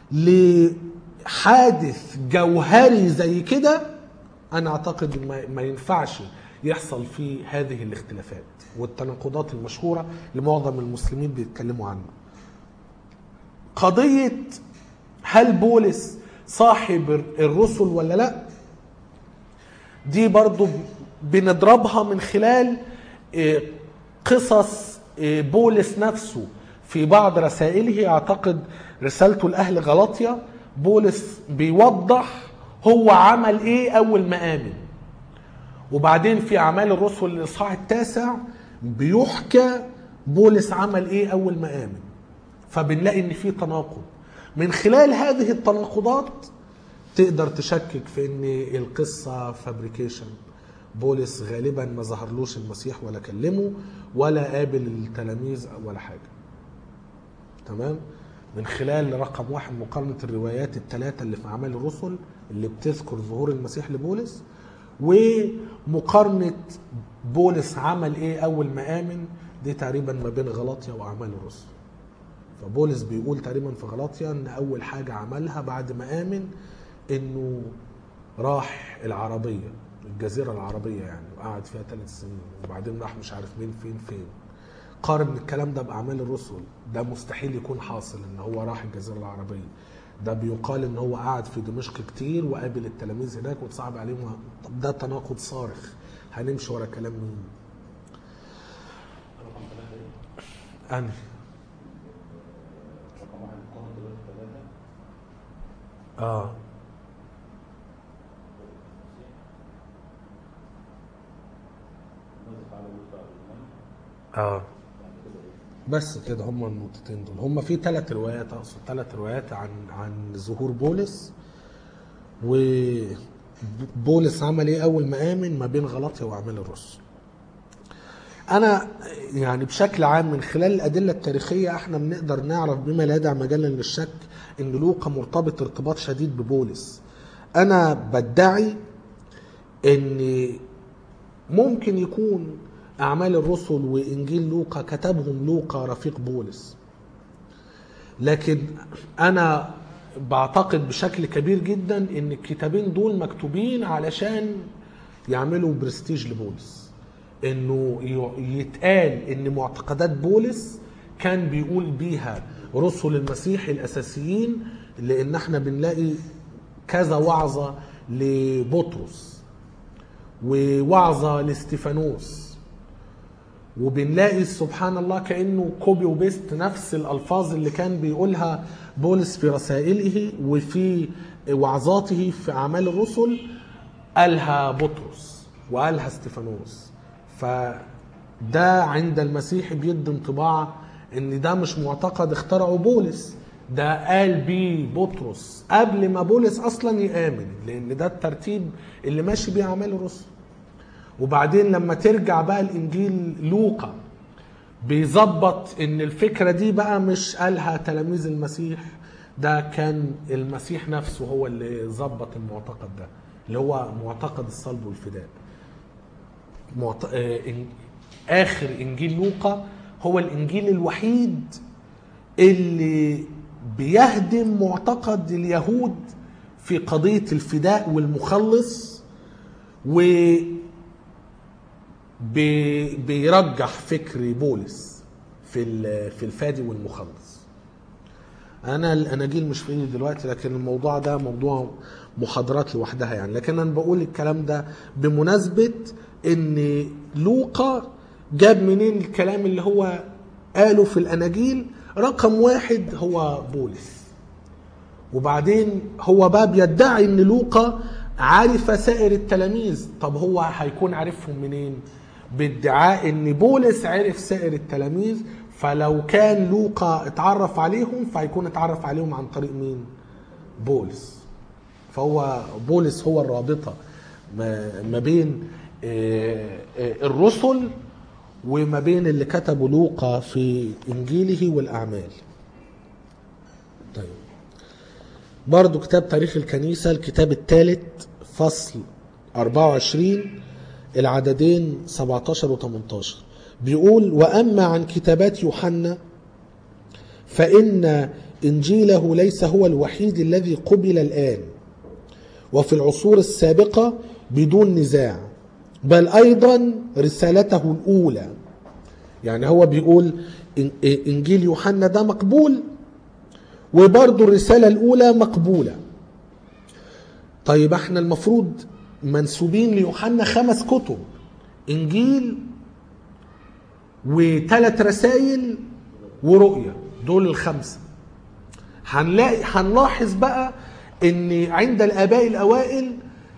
لحادث جوهري زي كده انا اعتقد ما, ما ينفعش يحصل فيه هذه الاختلافات والتناقضات المشهوره اللي معظم المسلمين بيتكلموا عنها قضيه هل بولس صاحب الرسل ولا لا دي برضو بنضربها من خلال إيه، قصص إيه، بولس نفسه في بعض رسائله اعتقد رسالته لاهل غلطيا بولس بيوضح هو عمل ايه اول ما امن وبعدين في اعمال الرسل الاصحاح التاسع بيحكى بولس عمل ايه اول ما امن فبنلاقي ان في تناقض من خلال هذه التناقضات تقدر تشكك في ان القصه فابريكيشن بولس غالبا ما ظهرلوش المسيح ولا كلمه ولا قابل التلاميذ ولا حاجه تمام من خلال رقم واحد مقارنة الروايات الثلاثة اللي في أعمال الرسل اللي بتذكر ظهور المسيح لبولس ومقارنة بولس عمل إيه أول ما آمن دي تقريبا ما بين غلاطيا وأعمال الرسل فبولس بيقول تقريبا في غلاطيا إن أول حاجة عملها بعد ما آمن إنه راح العربية الجزيرة العربية يعني وقعد فيها ثلاث سنين وبعدين راح مش عارف مين فين فين قارن الكلام ده باعمال الرسل ده مستحيل يكون حاصل ان هو راح الجزيره العربيه ده بيقال ان هو قعد في دمشق كتير وقابل التلاميذ هناك وتصعب عليهم طب ده تناقض صارخ هنمشي ورا كلام مين رقم ثلاثة ايه؟ انا رقم واحد مقارنة دلوقتي ثلاثة اه نزل على وجود بعد الإيمان اه بعد كده ايه؟ بس كده هم النقطتين دول هم في ثلاث روايات اقصد ثلاث روايات عن عن ظهور بولس وبولس عمل ايه اول ما امن ما بين غلطيا واعمال الرسل انا يعني بشكل عام من خلال الادله التاريخيه احنا بنقدر نعرف بما لا يدع مجالا للشك ان لوقا مرتبط ارتباط شديد ببولس انا بدعي ان ممكن يكون أعمال الرسل وإنجيل لوقا كتبهم لوقا رفيق بولس لكن أنا بعتقد بشكل كبير جدا إن الكتابين دول مكتوبين علشان يعملوا برستيج لبولس إنه ي- يتقال إن معتقدات بولس كان بيقول بيها رسل المسيح الأساسيين لأن احنا بنلاقي كذا وعظة لبطرس ووعظة لاستيفانوس وبنلاقي سبحان الله كانه كوبي وبيست نفس الالفاظ اللي كان بيقولها بولس في رسائله وفي وعظاته في اعمال الرسل قالها بطرس وقالها استيفانوس فده عند المسيح بيدي انطباع ان ده مش معتقد اخترعه بولس ده قال بيه بطرس قبل ما بولس اصلا يامن لان ده الترتيب اللي ماشي بيه اعمال الرسل وبعدين لما ترجع بقى الانجيل لوقا بيظبط ان الفكره دي بقى مش قالها تلاميذ المسيح ده كان المسيح نفسه هو اللي ظبط المعتقد ده اللي هو معتقد الصلب والفداء معت... آه، إن- اخر انجيل لوقا هو الانجيل الوحيد اللي بيهدم معتقد اليهود في قضيه الفداء والمخلص و بي- بيرجح فكر بولس في ال- في الفادي والمخلص انا الاناجيل مش في ايدي دلوقتي لكن الموضوع ده موضوع محاضرات لوحدها يعني لكن انا بقول الكلام ده بمناسبه ان لوقا جاب منين الكلام اللي هو قاله في الاناجيل رقم واحد هو بولس وبعدين هو بقى بيدعي ان لوقا عارف سائر التلاميذ طب هو هيكون عارفهم منين بادعاء ان بولس عرف سائر التلاميذ فلو كان لوقا اتعرف عليهم فهيكون اتعرف عليهم عن طريق مين بولس فهو بولس هو الرابطة ما ما بين آه، آه، الرسل وما بين اللي كتبه لوقا في إنجيله والأعمال طيب برضو كتاب تاريخ الكنيسة الكتاب الثالث فصل 24 العددين 17 و 18 بيقول وأما عن كتابات يوحنا فإن إنجيله ليس هو الوحيد الذي قبل الآن وفي العصور السابقة بدون نزاع بل أيضا رسالته الأولى يعني هو بيقول إن- إنجيل يوحنا ده مقبول وبرضه الرسالة الأولى مقبولة طيب احنا المفروض منسوبين ليوحنا خمس كتب إنجيل وثلاث رسائل ورؤية دول الخمسة هنلاقي هنلاحظ بقى ان عند الاباء الاوائل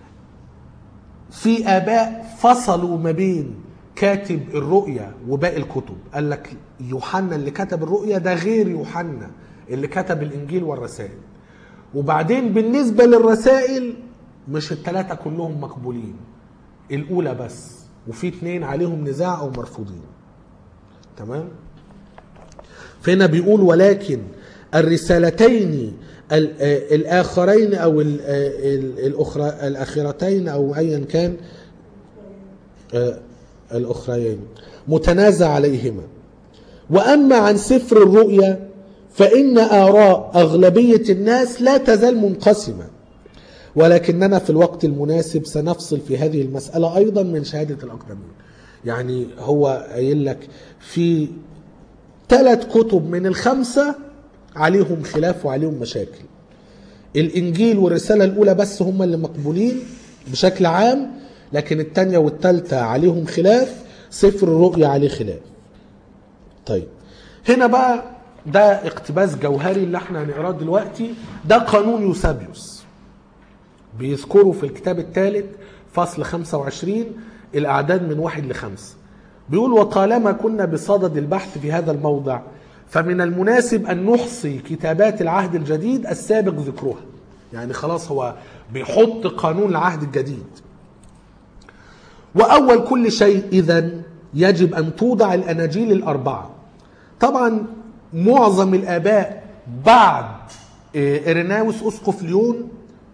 في اباء فصلوا ما بين كاتب الرؤيا وباقي الكتب قال لك يوحنا اللي كتب الرؤيا ده غير يوحنا اللي كتب الانجيل والرسائل وبعدين بالنسبه للرسائل مش الثلاثه كلهم مقبولين الاولى بس وفي اتنين عليهم نزاع او مرفوضين تمام فهنا بيقول ولكن الرسالتين ال- آه، الاخرين او ال- آه، ال- الاخرى الاخرتين او ايا كان آه، الاخريين متنازع عليهما واما عن سفر الرؤيا فان اراء اغلبيه الناس لا تزال منقسمه ولكننا في الوقت المناسب سنفصل في هذه المساله ايضا من شهاده الاقدمين يعني هو قايل لك في ثلاث كتب من الخمسه عليهم خلاف وعليهم مشاكل الانجيل والرساله الاولى بس هم اللي مقبولين بشكل عام لكن الثانيه والثالثه عليهم خلاف سفر الرؤيا عليه خلاف طيب هنا بقى ده اقتباس جوهري اللي احنا هنقراه دلوقتي ده قانون يوسابيوس بيذكره في الكتاب الثالث فصل 25 الاعداد من واحد لخمسه بيقول وطالما كنا بصدد البحث في هذا الموضع فمن المناسب ان نحصي كتابات العهد الجديد السابق ذكرها يعني خلاص هو بيحط قانون العهد الجديد واول كل شيء اذا يجب ان توضع الاناجيل الاربعه طبعا معظم الاباء بعد آه، ارناوس اسقف ليون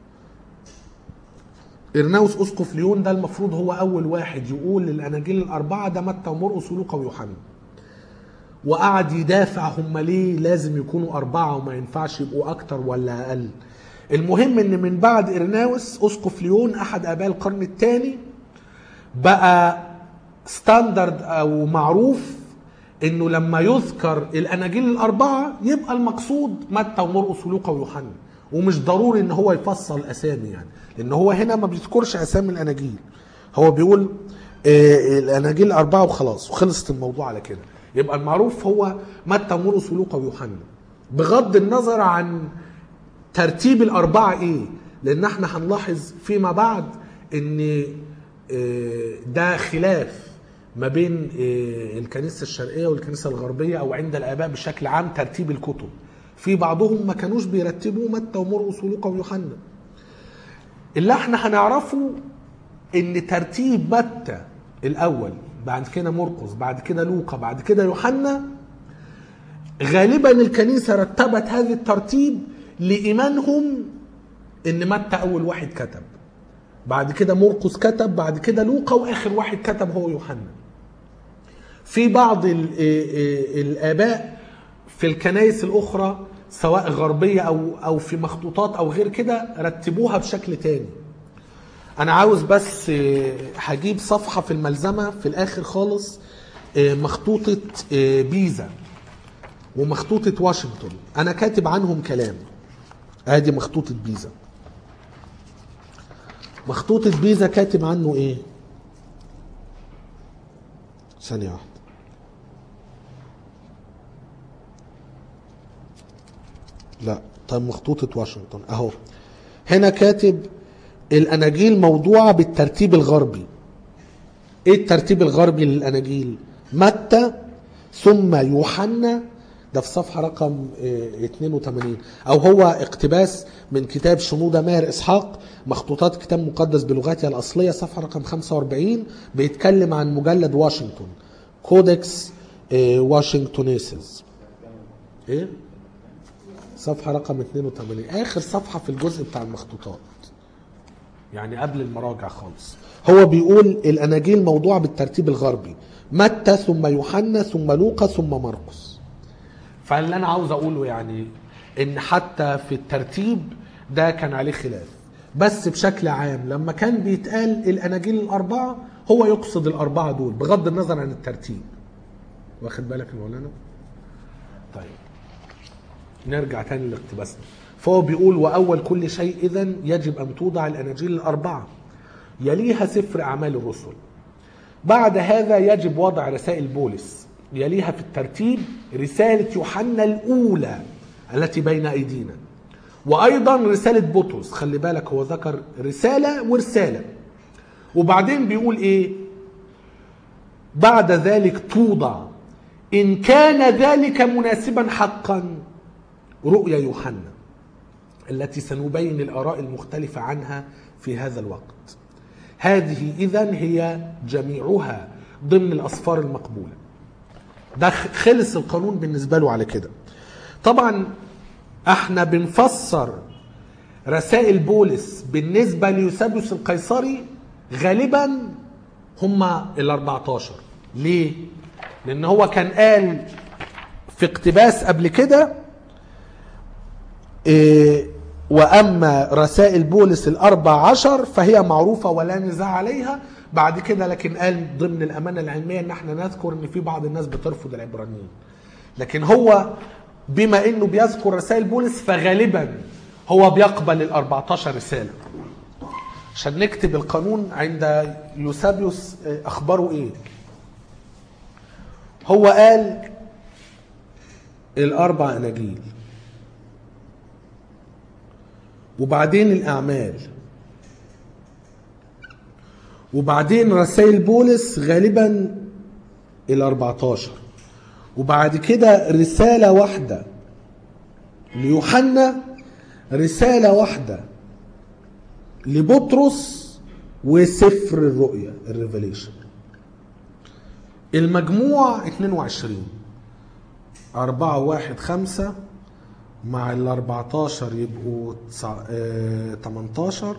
ارناوس اسقف ليون ده المفروض هو اول واحد يقول الاناجيل الاربعه ده متى ومرقس ولوقا ويوحنا وقعد يدافع هم ليه لازم يكونوا أربعة وما ينفعش يبقوا أكتر ولا أقل المهم إن من بعد إرناوس أسقف ليون أحد آباء القرن الثاني بقى ستاندرد أو معروف إنه لما يذكر الأناجيل الأربعة يبقى المقصود متى ومرقس ولوقا ويوحنا ومش ضروري إن هو يفصل أسامي يعني لأن هو هنا ما بيذكرش أسامي الأناجيل هو بيقول آه، الأناجيل الأربعة وخلاص وخلصت الموضوع على كده يبقى المعروف هو متى ومرقس ولوقا ويوحنا بغض النظر عن ترتيب الأربعة إيه لأن احنا هنلاحظ فيما بعد إن آه، ده خلاف ما بين آه، الكنيسة الشرقية والكنيسة الغربية أو عند الآباء بشكل عام ترتيب الكتب في بعضهم ما كانوش بيرتبوا متى ومرقس ولوقا ويوحنا اللي احنا هنعرفه ان ترتيب متى الاول بعد كده مرقس بعد كده لوقا بعد كده يوحنا غالبا الكنيسه رتبت هذا الترتيب لايمانهم ان متى اول واحد كتب بعد كده مرقس كتب بعد كده لوقا واخر واحد كتب هو يوحنا في بعض ال- ال- الاباء في الكنائس الاخرى سواء غربيه او او في مخطوطات او غير كده رتبوها بشكل تاني انا عاوز بس آه، هجيب صفحه في الملزمه في الاخر خالص آه، مخطوطه آه، بيزا ومخطوطه واشنطن انا كاتب عنهم كلام ادي مخطوطه بيزا مخطوطه بيزا كاتب عنه ايه ثانيه واحده لا طيب مخطوطة واشنطن اهو هنا كاتب الاناجيل موضوعة بالترتيب الغربي ايه الترتيب الغربي للاناجيل متى ثم يوحنا ده في صفحة رقم آه، 82 او هو اقتباس من كتاب شنودة ماهر اسحاق مخطوطات كتاب مقدس بلغتها الاصلية صفحة رقم 45 بيتكلم عن مجلد واشنطن كودكس آه، واشنطنيسز ايه صفحة رقم 82 آخر صفحة في الجزء بتاع المخطوطات يعني قبل المراجع خالص هو بيقول الأناجيل موضوعة بالترتيب الغربي متى ثم يوحنا ثم لوقا ثم مرقس فاللي أنا عاوز أقوله يعني إن حتى في الترتيب ده كان عليه خلاف بس بشكل عام لما كان بيتقال الأناجيل الأربعة هو يقصد الأربعة دول بغض النظر عن الترتيب واخد بالك يا مولانا؟ طيب نرجع تاني لاقتباسنا فهو بيقول واول كل شيء اذا يجب ان توضع الاناجيل الاربعه يليها سفر اعمال الرسل بعد هذا يجب وضع رسائل بولس يليها في الترتيب رسالة يوحنا الأولى التي بين أيدينا وأيضا رسالة بطرس خلي بالك هو ذكر رسالة ورسالة وبعدين بيقول إيه بعد ذلك توضع إن كان ذلك مناسبا حقا رؤيا يوحنا التي سنبين الآراء المختلفة عنها في هذا الوقت هذه إذا هي جميعها ضمن الأصفار المقبولة ده خلص القانون بالنسبة له على كده طبعا احنا بنفسر رسائل بولس بالنسبة ليوسابيوس القيصري غالبا هما ال 14 ليه؟ لأن هو كان قال في اقتباس قبل كده إيه وأما رسائل بولس الأربع عشر فهي معروفة ولا نزاع عليها بعد كده لكن قال ضمن الأمانة العلمية إن احنا نذكر إن في بعض الناس بترفض العبرانيين لكن هو بما إنه بيذكر رسائل بولس فغالبا هو بيقبل ال 14 رسالة عشان نكتب القانون عند يوسابيوس آه، أخباره إيه هو قال الأربع أناجيل وبعدين الأعمال وبعدين رسائل بولس غالبا ال 14 وبعد كده رسالة واحدة ليوحنا رسالة واحدة لبطرس وسفر الرؤيا الريفيليشن المجموع 22 4 1 5 مع ال 14 يبقوا تسع- آه، 18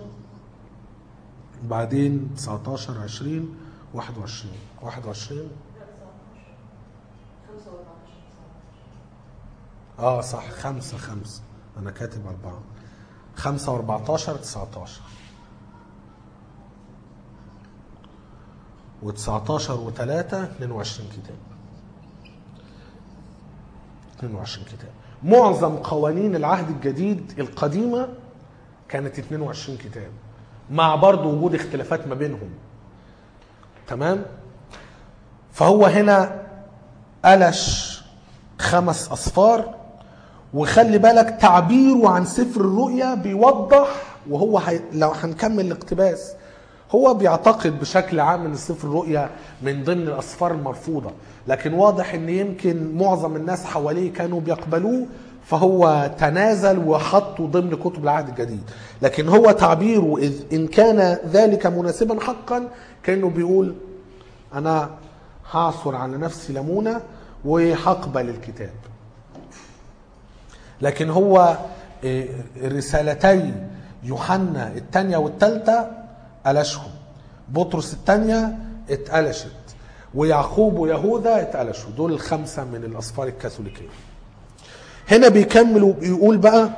بعدين 19 20 21 21 اه صح 5 5 انا كاتب 4 5 و14 19 و19 و3 22 كتاب 22 كتاب معظم قوانين العهد الجديد القديمة كانت 22 كتاب مع برضو وجود اختلافات ما بينهم تمام فهو هنا قلش خمس أصفار وخلي بالك تعبيره عن سفر الرؤيا بيوضح وهو هي... لو هنكمل الاقتباس هو بيعتقد بشكل عام ان سفر الرؤيا من ضمن الاسفار المرفوضه لكن واضح ان يمكن معظم الناس حواليه كانوا بيقبلوه فهو تنازل وحطه ضمن كتب العهد الجديد لكن هو تعبيره إذ ان كان ذلك مناسبا حقا كانه بيقول انا هعصر على نفسي ليمونه وهقبل الكتاب لكن هو آه، رسالتي يوحنا الثانية والثالثة قلشهم بطرس الثانية اتقلشت ويعقوب ويهوذا اتقلشوا دول الخمسة من الأسفار الكاثوليكية هنا بيكمل وبيقول بقى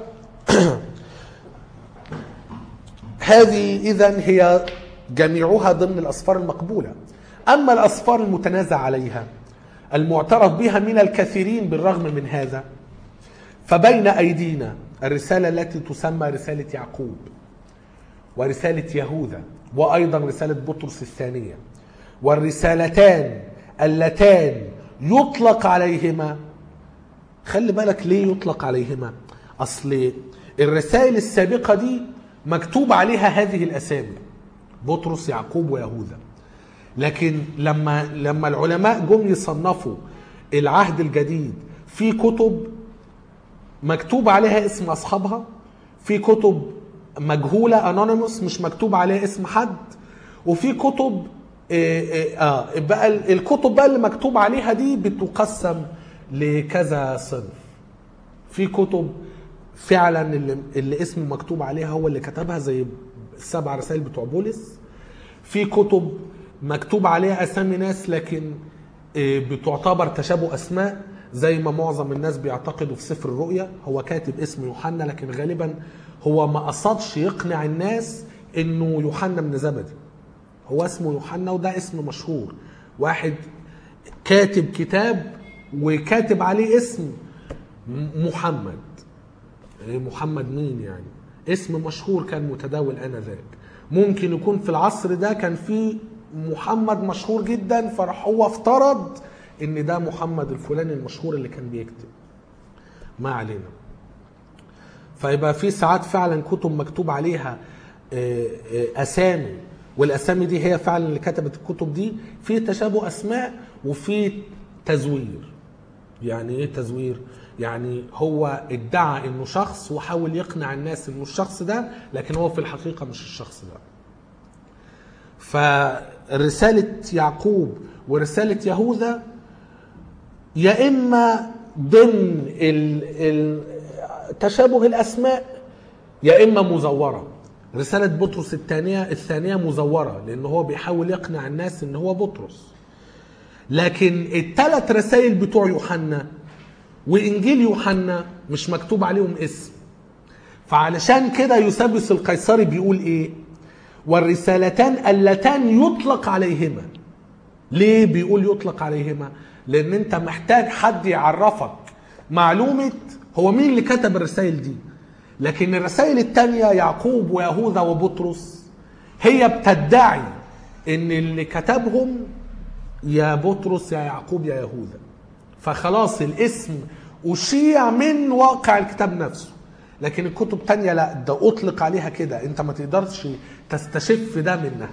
هذه إذا هي جميعها ضمن الأسفار المقبولة أما الأسفار المتنازع عليها المعترف بها من الكثيرين بالرغم من هذا فبين أيدينا الرسالة التي تسمى رسالة يعقوب ورسالة يهوذا وأيضا رسالة بطرس الثانية والرسالتان اللتان يطلق عليهما خلي بالك ليه يطلق عليهما أصل الرسائل السابقة دي مكتوب عليها هذه الأسامي بطرس يعقوب ويهوذا لكن لما لما العلماء جم يصنفوا العهد الجديد في كتب مكتوب عليها اسم اصحابها في كتب مجهوله انونيموس مش مكتوب عليها اسم حد وفي كتب آه، آه آه، بقى ال- الكتب بقى اللي مكتوب عليها دي بتقسم لكذا صنف في كتب فعلا اللي, اللي اسمه مكتوب عليها هو اللي كتبها زي السبع رسائل بتوع بولس في كتب مكتوب عليها اسامي ناس لكن آه، بتعتبر تشابه اسماء زي ما معظم الناس بيعتقدوا في سفر الرؤيا هو كاتب اسم يوحنا لكن غالبا هو ما قصدش يقنع الناس انه يوحنا من زبدي هو اسمه يوحنا وده اسم مشهور واحد كاتب كتاب وكاتب عليه اسم م- محمد إيه محمد مين يعني اسم مشهور كان متداول انذاك ممكن يكون في العصر ده كان في محمد مشهور جدا فراح هو افترض ان ده محمد الفلاني المشهور اللي كان بيكتب ما علينا فيبقى في ساعات فعلا كتب مكتوب عليها آه، آه، اسامي والاسامي دي هي فعلا اللي كتبت الكتب دي في تشابه اسماء وفي تزوير يعني ايه تزوير يعني هو ادعى انه شخص وحاول يقنع الناس انه الشخص ده لكن هو في الحقيقه مش الشخص ده فرساله يعقوب ورساله يهوذا يا اما ضمن ال- ال- تشابه الاسماء يا اما مزوره رساله بطرس الثانيه الثانيه مزوره لان هو بيحاول يقنع الناس ان هو بطرس لكن الثلاث رسائل بتوع يوحنا وانجيل يوحنا مش مكتوب عليهم اسم فعلشان كده يوسابيوس القيصري بيقول ايه والرسالتان اللتان يطلق عليهما ليه بيقول يطلق عليهما لان انت محتاج حد يعرفك معلومة هو مين اللي كتب الرسائل دي لكن الرسائل التانية يعقوب ويهوذا وبطرس هي بتدعي ان اللي كتبهم يا بطرس يا يعقوب يا يهوذا فخلاص الاسم أشيع من واقع الكتاب نفسه لكن الكتب تانية لا ده أطلق عليها كده أنت ما تقدرش تستشف ده منها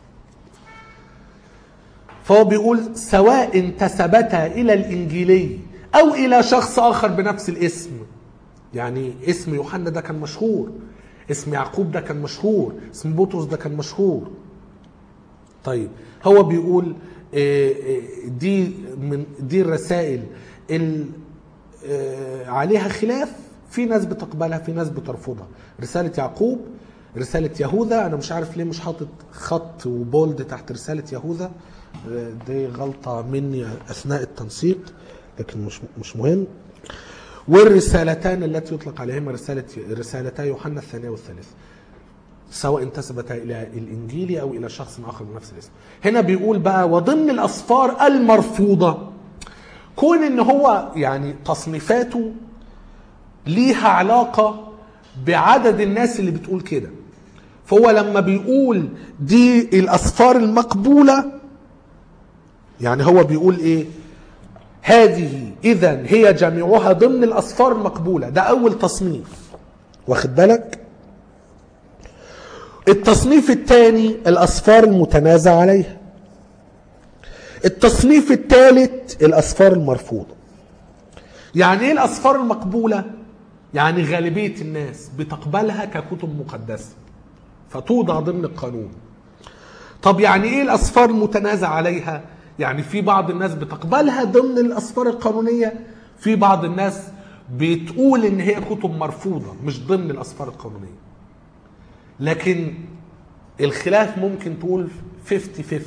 فهو بيقول سواء انتسبتا إلى الإنجيلي أو إلى شخص آخر بنفس الاسم يعني اسم يوحنا ده كان مشهور اسم يعقوب ده كان مشهور اسم بطرس ده كان مشهور طيب هو بيقول آه، آه، دي من دي الرسائل اللي عليها خلاف في ناس بتقبلها في ناس بترفضها رسالة يعقوب رسالة يهوذا أنا مش عارف ليه مش حاطط خط وبولد تحت رسالة يهوذا آه، دي غلطة مني أثناء التنسيق لكن مش مش مهم والرسالتان التي يطلق عليهما رسالة رسالتا يوحنا الثانية والثالثة سواء انتسبتا الى الانجيل او الى شخص اخر بنفس الاسم. هنا بيقول بقى وضمن الاصفار المرفوضه كون ان هو يعني تصنيفاته ليها علاقه بعدد الناس اللي بتقول كده. فهو لما بيقول دي الاصفار المقبوله يعني هو بيقول ايه؟ هذه اذا هي جميعها ضمن الاصفار المقبوله ده اول تصنيف واخد بالك؟ التصنيف الثاني الأصفار المتنازع عليها التصنيف الثالث الأصفار المرفوضة يعني ايه الأصفار المقبولة؟ يعني غالبية الناس بتقبلها ككتب مقدسة فتوضع ضمن القانون طب يعني ايه الأصفار المتنازع عليها؟ يعني في بعض الناس بتقبلها ضمن الأصفار القانونية في بعض الناس بتقول ان هي كتب مرفوضة مش ضمن الأصفار القانونية لكن الخلاف ممكن تقول 50 50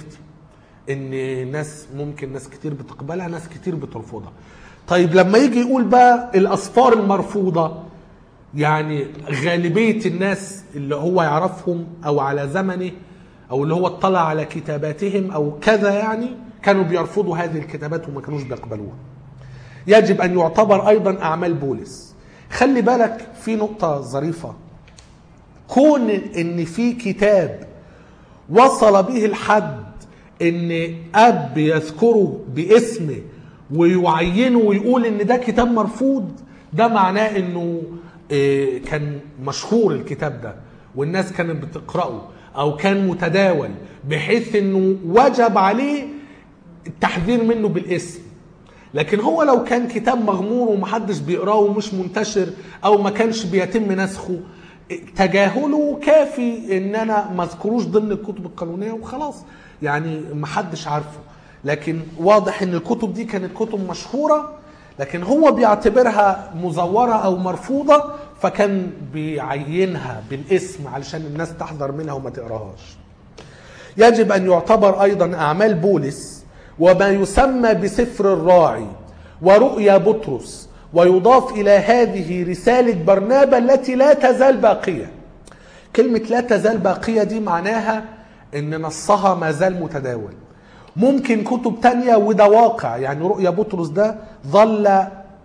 ان ناس ممكن ناس كتير بتقبلها ناس كتير بترفضها طيب لما يجي يقول بقى الاصفار المرفوضه يعني غالبيه الناس اللي هو يعرفهم او على زمنه او اللي هو اطلع على كتاباتهم او كذا يعني كانوا بيرفضوا هذه الكتابات وما كانوش بيقبلوها يجب ان يعتبر ايضا اعمال بولس خلي بالك في نقطه ظريفه كون ان في كتاب وصل به الحد ان اب يذكره باسمه ويعينه ويقول ان ده كتاب مرفوض ده معناه انه آه، كان مشهور الكتاب ده والناس كانت بتقراه او كان متداول بحيث انه وجب عليه التحذير منه بالاسم لكن هو لو كان كتاب مغمور ومحدش بيقراه ومش منتشر او ما كانش بيتم نسخه تجاهله كافي ان انا ما اذكروش ضمن الكتب القانونيه وخلاص يعني محدش عارفه لكن واضح ان الكتب دي كانت كتب مشهوره لكن هو بيعتبرها مزوره او مرفوضه فكان بيعينها بالاسم علشان الناس تحذر منها وما تقراهاش يجب ان يعتبر ايضا اعمال بولس وما يسمى بسفر الراعي ورؤيا بطرس ويضاف الى هذه رساله برنابا التي لا تزال باقيه كلمه لا تزال باقيه دي معناها ان نصها ما زال متداول ممكن كتب تانية وده واقع يعني رؤيا بطرس ده ظل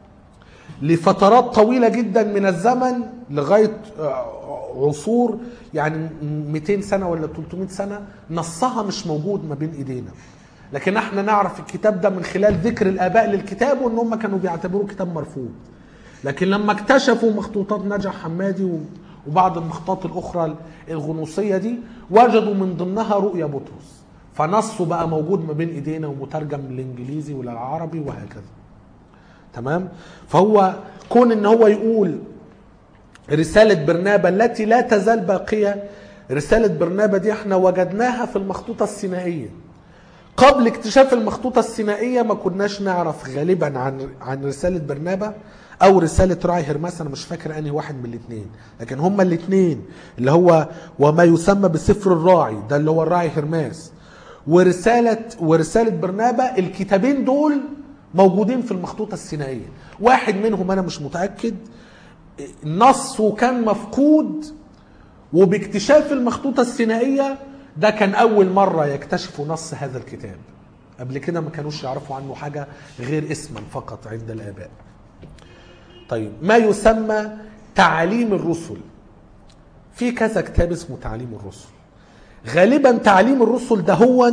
لفترات طويلة جدا من الزمن لغاية عصور يعني 200 سنة ولا 300 سنة نصها مش موجود ما بين ايدينا لكن احنا نعرف الكتاب ده من خلال ذكر الاباء للكتاب وان هم كانوا بيعتبروه كتاب مرفوض لكن لما اكتشفوا مخطوطات نجع حمادي و- وبعض المخطوطات الاخرى الغنوصيه دي وجدوا من ضمنها رؤيا بطرس فنصه بقى موجود ما بين ايدينا ومترجم للانجليزي وللعربي وهكذا تمام فهو كون ان هو يقول رسالة برنابا التي لا تزال باقية رسالة برنابا دي احنا وجدناها في المخطوطة السينائية قبل اكتشاف المخطوطة السينائية ما كناش نعرف غالبا عن عن رسالة برنابا او رسالة راعي هرماس انا مش فاكر انهي واحد من الاثنين لكن هما الاثنين اللي هو وما يسمى بسفر الراعي ده اللي هو الراعي هرماس ورسالة ورسالة برنابا الكتابين دول موجودين في المخطوطة السينائية واحد منهم انا مش متأكد نصه كان مفقود وباكتشاف المخطوطة السينائية ده كان أول مرة يكتشفوا نص هذا الكتاب قبل كده ما كانوش يعرفوا عنه حاجة غير اسما فقط عند الآباء طيب ما يسمى تعاليم الرسل في كذا كتاب اسمه تعاليم الرسل غالبا تعاليم الرسل ده هو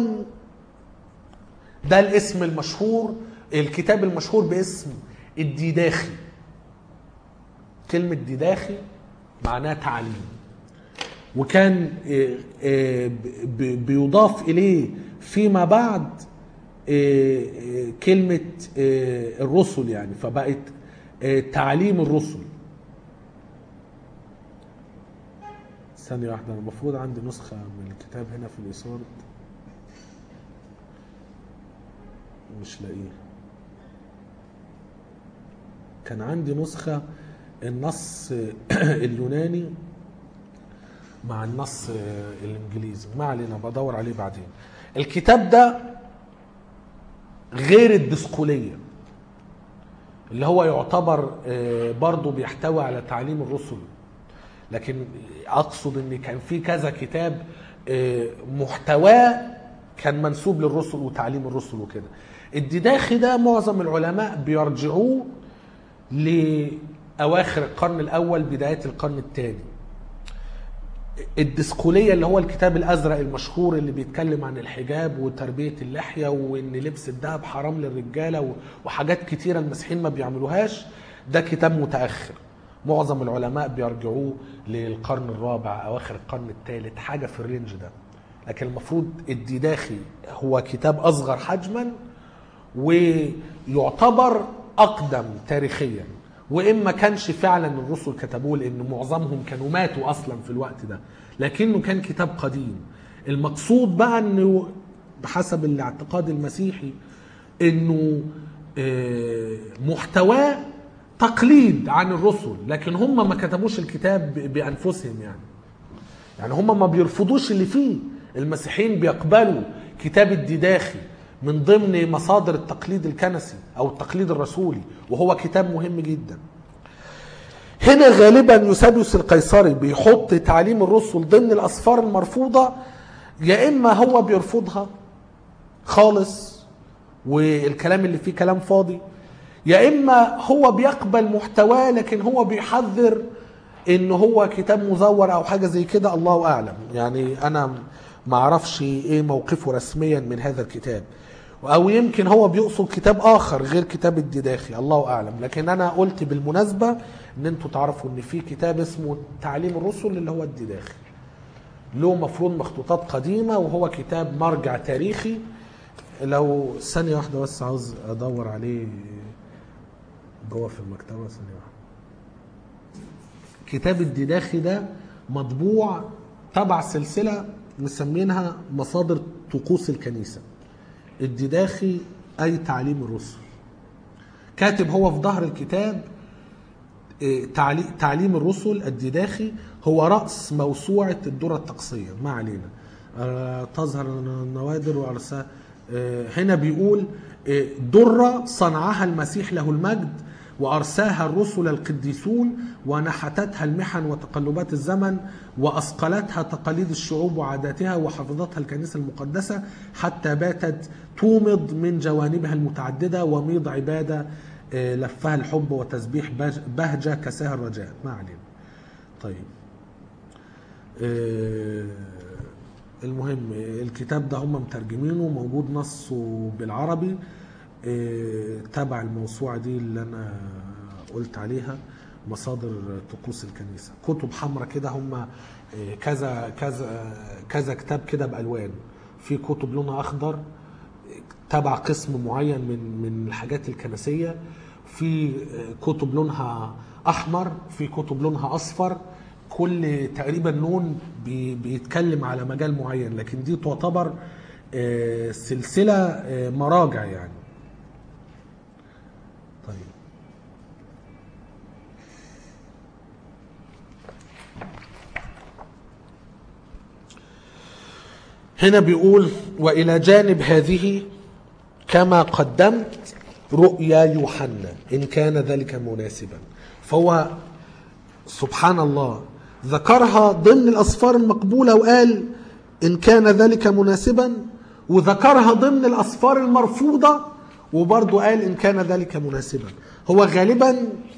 ده الاسم المشهور الكتاب المشهور باسم الديداخي كلمة ديداخي معناها تعليم وكان آه، آه، ب- بيضاف إليه فيما بعد آه، آه، كلمة آه، الرسل يعني فبقت آه، تعليم الرسل ثانية واحدة أنا المفروض عندي نسخة من الكتاب هنا في الإيصال مش لاقيها كان عندي نسخة النص اليوناني مع النص الانجليزي ما علينا بدور عليه بعدين الكتاب ده غير الدسقولية اللي هو يعتبر آه، برضه بيحتوي على تعليم الرسل لكن اقصد ان كان في كذا كتاب آه، محتواه كان منسوب للرسل وتعليم الرسل وكده الديداخي ده معظم العلماء بيرجعوه لاواخر القرن الاول بدايه القرن الثاني الدسقولية اللي هو الكتاب الأزرق المشهور اللي بيتكلم عن الحجاب وتربية اللحية وإن لبس الذهب حرام للرجالة و- وحاجات كتيرة المسيحيين ما بيعملوهاش ده كتاب متأخر معظم العلماء بيرجعوه للقرن الرابع أواخر القرن الثالث حاجة في الرينج ده لكن المفروض الديداخي هو كتاب أصغر حجما ويعتبر أقدم تاريخيا وإن ما كانش فعلا الرسل كتبوه لأن معظمهم كانوا ماتوا أصلا في الوقت ده لكنه كان كتاب قديم المقصود بقى أنه بحسب الاعتقاد المسيحي أنه آه، محتواه تقليد عن الرسل لكن هم ما كتبوش الكتاب ب- بأنفسهم يعني يعني هم ما بيرفضوش اللي فيه المسيحيين بيقبلوا كتاب الديداخي من ضمن مصادر التقليد الكنسي او التقليد الرسولي وهو كتاب مهم جدا هنا غالبا يوسابيوس القيصري بيحط تعليم الرسل ضمن الاسفار المرفوضه يا اما هو بيرفضها خالص والكلام اللي فيه كلام فاضي يا اما هو بيقبل محتواه لكن هو بيحذر ان هو كتاب مزور او حاجه زي كده الله اعلم يعني انا ما اعرفش ايه موقفه رسميا من هذا الكتاب او يمكن هو بيقصد كتاب اخر غير كتاب الديداخي الله اعلم لكن انا قلت بالمناسبه ان انتوا تعرفوا ان في كتاب اسمه تعليم الرسل اللي هو الديداخي له مفروض مخطوطات قديمه وهو كتاب مرجع تاريخي لو ثانيه واحده بس عاوز ادور عليه جوه في المكتبه ثانيه واحده كتاب الديداخي ده مطبوع تبع سلسله مسمينها مصادر طقوس الكنيسه الديداخي اي تعليم الرسل كاتب هو في ظهر الكتاب إيه، تعلي- تعليم الرسل الديداخي هو رأس موسوعة الدرة الطقسية ما علينا آه، تظهر النوادر وأرساها آه، هنا بيقول آه، درة صنعها المسيح له المجد وأرساها الرسل القديسون ونحتتها المحن وتقلبات الزمن وأثقلتها تقاليد الشعوب وعاداتها وحفظتها الكنيسة المقدسة حتى باتت تومض من جوانبها المتعددة وميض عبادة آه، لفها الحب وتسبيح بهج- بهجة كساها الرجاء ما علينا طيب آه، المهم الكتاب ده هم مترجمينه موجود نصه بالعربي إيه، تبع الموسوعة دي اللي أنا قلت عليها مصادر طقوس الكنيسة كتب حمراء كده هم إيه، كذا كذا كذا كتاب كده بألوان في كتب لونها أخضر تبع قسم معين من من الحاجات الكنسية في كتب لونها أحمر في كتب لونها أصفر كل تقريبا لون بي- بيتكلم على مجال معين لكن دي تعتبر آه، سلسلة آه، مراجع يعني طيب هنا بيقول والى جانب هذه كما قدمت رؤيا يوحنا ان كان ذلك مناسبا فهو سبحان الله ذكرها ضمن الاسفار المقبوله وقال ان كان ذلك مناسبا وذكرها ضمن الاسفار المرفوضه وبرضه قال ان كان ذلك مناسبا هو غالبا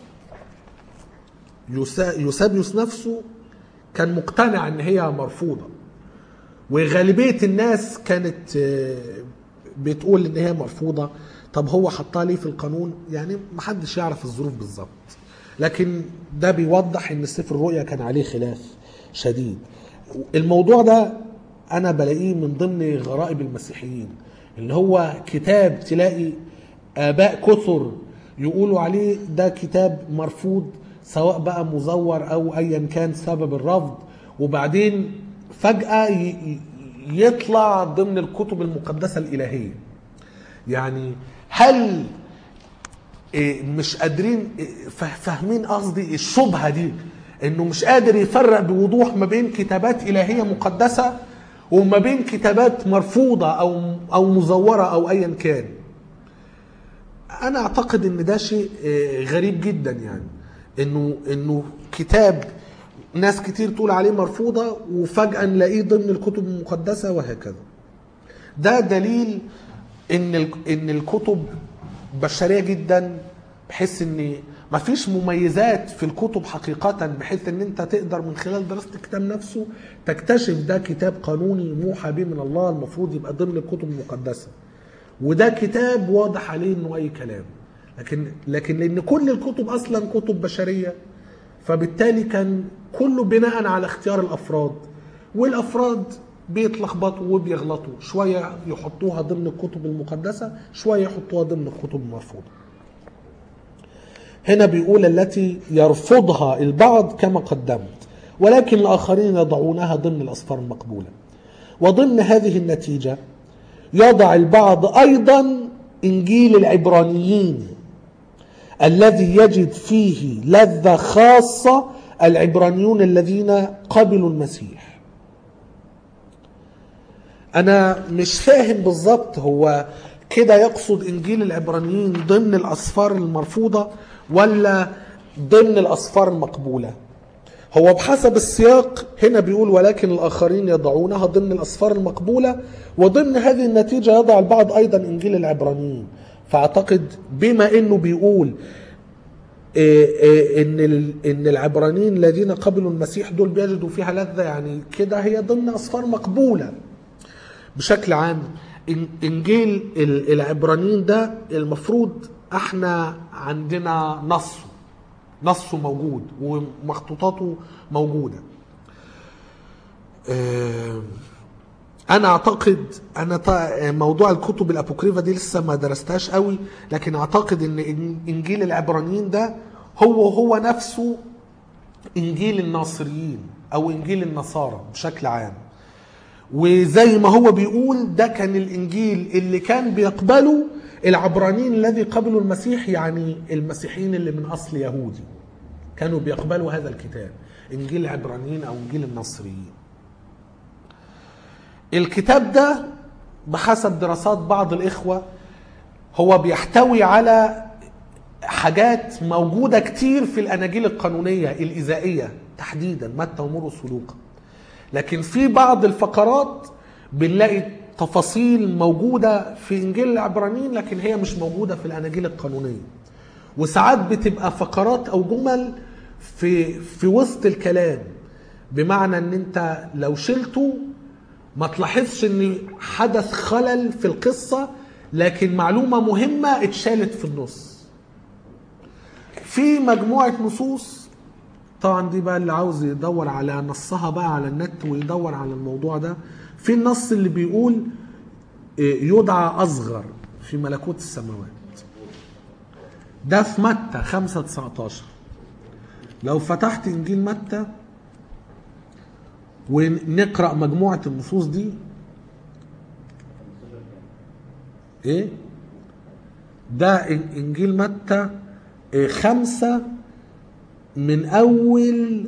يوسا- يوسابيوس نفسه كان مقتنع ان هي مرفوضه وغالبيه الناس كانت آه، بتقول ان هي مرفوضه طب هو حطها ليه في القانون يعني محدش يعرف الظروف بالظبط لكن ده بيوضح ان سفر الرؤيا كان عليه خلاف شديد الموضوع ده انا بلاقيه من ضمن غرائب المسيحيين اللي هو كتاب تلاقي اباء كثر يقولوا عليه ده كتاب مرفوض سواء بقى مزور او ايا كان سبب الرفض وبعدين فجأة ي- ي- يطلع ضمن الكتب المقدسة الإلهية يعني هل إيه، مش قادرين إيه، فا- فاهمين قصدي الشبهة دي انه مش قادر يفرق بوضوح ما بين كتابات إلهية مقدسة وما بين كتابات مرفوضة او او مزورة او ايا كان انا اعتقد ان ده شيء آه، غريب جدا يعني انه انه كتاب ناس كتير تقول عليه مرفوضه وفجاه نلاقيه ضمن الكتب المقدسه وهكذا ده دليل ان ال- ان الكتب بشريه جدا بحيث ان مفيش مميزات في الكتب حقيقة بحيث ان انت تقدر من خلال دراسة الكتاب نفسه تكتشف ده كتاب قانوني موحى به من الله المفروض يبقى ضمن الكتب المقدسة وده كتاب واضح عليه انه اي كلام لكن لكن لان كل الكتب اصلا كتب بشريه فبالتالي كان كله بناء على اختيار الافراد والافراد بيتلخبطوا وبيغلطوا شويه يحطوها ضمن الكتب المقدسه شويه يحطوها ضمن الكتب المرفوضه هنا بيقول التي يرفضها البعض كما قدمت ولكن الآخرين يضعونها ضمن الأسفار المقبولة وضمن هذه النتيجة يضع البعض أيضا إنجيل العبرانيين الذي يجد فيه لذة خاصة العبرانيون الذين قبلوا المسيح أنا مش فاهم بالظبط هو كده يقصد إنجيل العبرانيين ضمن الأسفار المرفوضة ولا ضمن الأسفار المقبولة هو بحسب السياق هنا بيقول ولكن الآخرين يضعونها ضمن الأسفار المقبولة وضمن هذه النتيجة يضع البعض أيضا إنجيل العبرانيين فأعتقد بما أنه بيقول إيه إيه ان ال- ان العبرانيين الذين قبلوا المسيح دول بيجدوا فيها لذه يعني كده هي ضمن اسفار مقبوله بشكل عام إن- انجيل ال- العبرانيين ده المفروض احنا عندنا نصه نصه موجود ومخطوطاته موجوده آه، انا اعتقد انا ط- موضوع الكتب الابوكريفه دي لسه ما درستهاش قوي لكن اعتقد ان إن- انجيل العبرانيين ده هو هو نفسه انجيل الناصريين او انجيل النصارى بشكل عام وزي ما هو بيقول ده كان الانجيل اللي كان بيقبله العبرانيين الذي قبلوا المسيح يعني المسيحيين اللي من اصل يهودي كانوا بيقبلوا هذا الكتاب انجيل العبرانيين او انجيل النصريين الكتاب ده بحسب دراسات بعض الإخوة هو بيحتوي على حاجات موجودة كتير في الأناجيل القانونية الإزائية تحديدا متى ومرقس ولوقا لكن في بعض الفقرات بنلاقي تفاصيل موجودة في إنجيل العبرانيين لكن هي مش موجودة في الأناجيل القانونية وساعات بتبقى فقرات أو جمل في في وسط الكلام بمعنى ان انت لو شلته ما تلاحظش ان حدث خلل في القصة لكن معلومة مهمة اتشالت في النص في مجموعة نصوص طبعا دي بقى اللي عاوز يدور على نصها بقى على النت ويدور على الموضوع ده في النص اللي بيقول إيه، يدعى أصغر في ملكوت السماوات ده في متى 5 19 لو فتحت إنجيل متى ونقرأ مجموعة النصوص دي ايه ده إن- انجيل متى إيه، خمسة من اول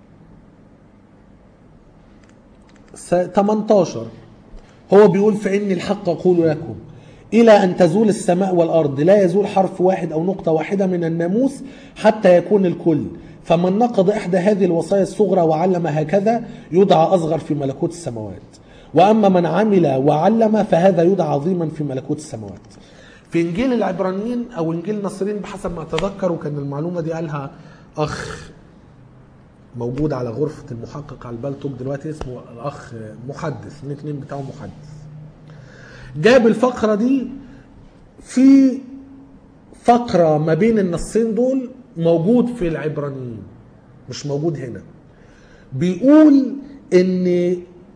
س- 18 هو بيقول فإن الحق أقول لكم إلى أن تزول السماء والأرض لا يزول حرف واحد أو نقطة واحدة من الناموس حتى يكون الكل فمن نقض إحدى هذه الوصايا الصغرى وعلم هكذا يدعى أصغر في ملكوت السماوات وأما من عمل وعلم فهذا يدعى عظيما في ملكوت السماوات في إنجيل العبرانيين أو إنجيل النصرين بحسب ما أتذكر وكان المعلومة دي قالها أخ موجود على غرفة المحقق على البالتوك دلوقتي اسمه الأخ محدث النيك نيم بتاعه محدث جاب الفقرة دي في فقرة ما بين النصين دول موجود في العبرانيين مش موجود هنا بيقول ان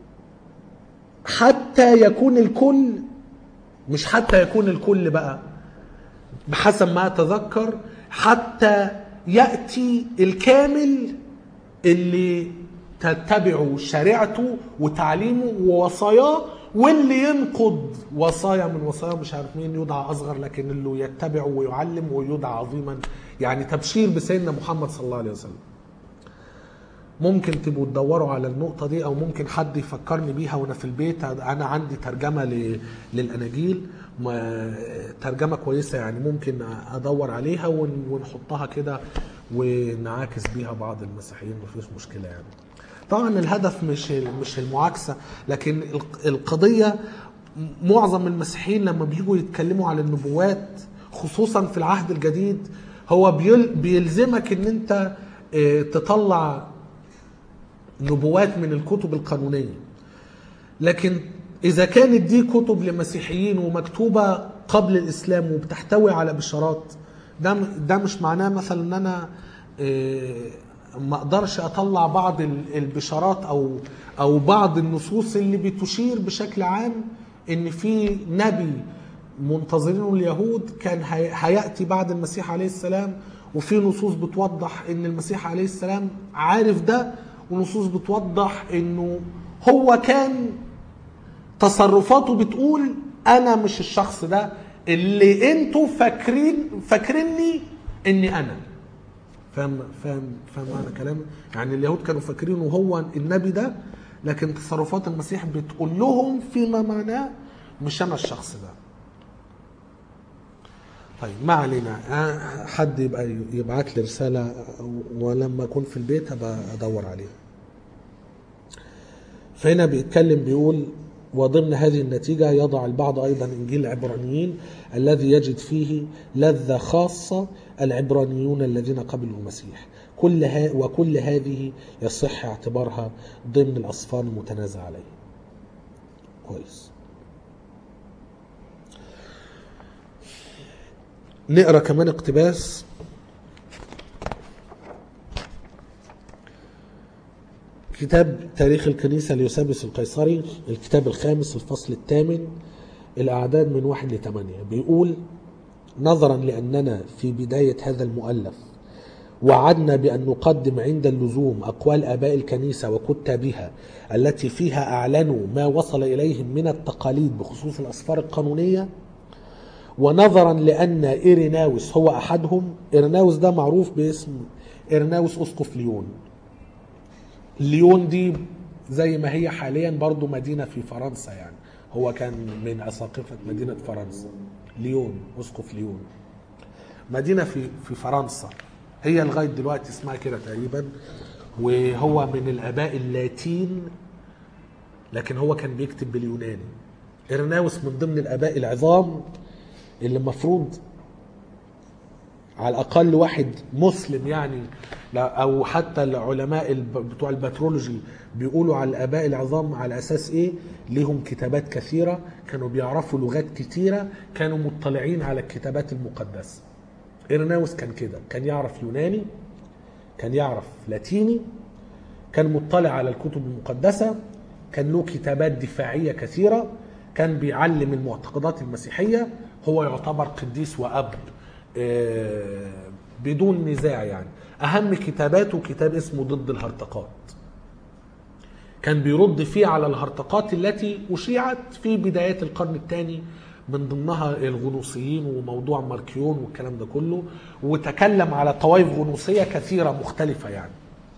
حتى يكون الكل مش حتى يكون الكل بقى بحسب ما اتذكر حتى ياتي الكامل اللي تتبعوا شريعته وتعليمه ووصاياه واللي ينقض وصايا من وصايا مش عارف مين يدعى اصغر لكن اللي يتبعه ويعلم ويدعى عظيما يعني تبشير بسيدنا محمد صلى الله عليه وسلم ممكن تبقوا تدوروا على النقطة دي أو ممكن حد يفكرني بيها وأنا في البيت أنا عندي ترجمة ل- للأناجيل ما- ترجمة كويسة يعني ممكن أدور عليها ون- ونحطها كده ونعاكس بيها بعض المسيحيين مفيش مشكلة يعني طبعا الهدف مش مش المعاكسة لكن الق- القضية معظم المسيحيين لما بيجوا يتكلموا على النبوات خصوصا في العهد الجديد هو بيل- بيلزمك ان انت آه، تطلع نبوات من الكتب القانونية لكن إذا كانت دي كتب لمسيحيين ومكتوبة قبل الإسلام وبتحتوي على بشارات ده ده مش معناه مثلا إن أنا إيه، ما أقدرش أطلع بعض ال- البشارات أو أو بعض النصوص اللي بتشير بشكل عام إن في نبي منتظرينه اليهود كان هي- هيأتي بعد المسيح عليه السلام وفي نصوص بتوضح ان المسيح عليه السلام عارف ده ونصوص بتوضح انه هو كان تصرفاته بتقول انا مش الشخص ده اللي انتوا فاكرين فاكريني اني انا فاهم فاهم فاهم معنى كلامي يعني اليهود كانوا فاكرينه هو النبي ده لكن تصرفات المسيح بتقول لهم فيما معناه مش انا الشخص ده طيب ما علينا آه، حد يبقى يبعت لي رساله ولما اكون في البيت ابقى ادور عليها فهنا بيتكلم بيقول وضمن هذه النتيجة يضع البعض أيضا إنجيل العبرانيين الذي يجد فيه لذة خاصة العبرانيون الذين قبلوا المسيح كل ها وكل هذه يصح اعتبارها ضمن الأصفار المتنازع عليه كويس نقرا كمان اقتباس كتاب تاريخ الكنيسة ليوسابيوس القيصري الكتاب الخامس الفصل الثامن الأعداد من واحد لثمانية بيقول نظرا لأننا في بداية هذا المؤلف وعدنا بأن نقدم عند اللزوم أقوال آباء الكنيسة وكتابها التي فيها أعلنوا ما وصل إليهم من التقاليد بخصوص الأسفار القانونية ونظرا لأن إيريناوس هو أحدهم إيريناوس ده معروف باسم إيريناوس أسقف ليون ليون دي زي ما هي حاليا برضو مدينة في فرنسا يعني هو كان من أساقفة مدينة فرنسا ليون أسقف ليون مدينة في في فرنسا هي لغاية دلوقتي اسمها كده تقريبا وهو من الآباء اللاتين لكن هو كان بيكتب باليوناني إرناوس من ضمن الآباء العظام اللي المفروض على الاقل واحد مسلم يعني لا- او حتى العلماء الب- بتوع البترولوجي بيقولوا على الاباء العظام على اساس ايه ليهم كتابات كثيره كانوا بيعرفوا لغات كثيره كانوا مطلعين على الكتابات المقدسه إرناوس كان كده كان يعرف يوناني كان يعرف لاتيني كان مطلع على الكتب المقدسة كان له كتابات دفاعية كثيرة كان بيعلم المعتقدات المسيحية هو يعتبر قديس وأب آه، بدون نزاع يعني أهم كتاباته كتاب اسمه ضد الهرطقات كان بيرد فيه على الهرطقات التي أشيعت في بدايات القرن الثاني من ضمنها الغنوصيين وموضوع ماركيون والكلام ده كله وتكلم على طوائف غنوصية كثيرة مختلفة يعني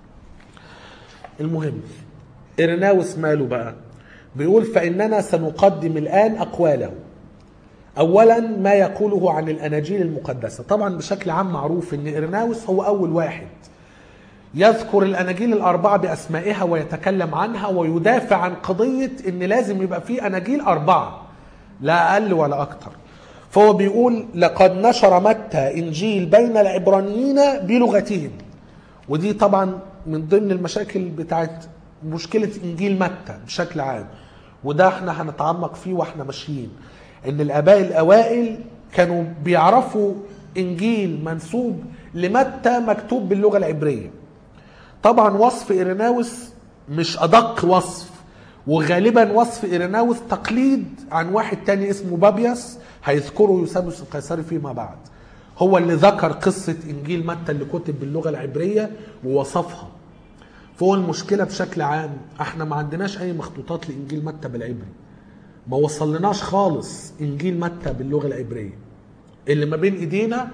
المهم إرناوس ماله بقى بيقول فإننا سنقدم الآن أقواله أولا ما يقوله عن الأناجيل المقدسة طبعا بشكل عام معروف أن إرناوس هو أول واحد يذكر الاناجيل الاربعه باسمائها ويتكلم عنها ويدافع عن قضيه ان لازم يبقى في اناجيل اربعه لا اقل ولا اكثر فهو بيقول لقد نشر متى انجيل بين العبرانيين بلغتهم ودي طبعا من ضمن المشاكل بتاعت مشكله انجيل متى بشكل عام وده احنا هنتعمق فيه واحنا ماشيين ان الاباء الاوائل كانوا بيعرفوا انجيل منسوب لمتى مكتوب باللغه العبريه طبعا وصف إيريناوس مش أدق وصف وغالبا وصف إيريناوس تقليد عن واحد تاني اسمه بابياس هيذكره يوسابيوس القيصري فيما بعد هو اللي ذكر قصة إنجيل متى اللي كتب باللغة العبرية ووصفها فهو المشكلة بشكل عام احنا ما عندناش أي مخطوطات لإنجيل متى بالعبري ما وصلناش خالص إنجيل متى باللغة العبرية اللي ما بين إيدينا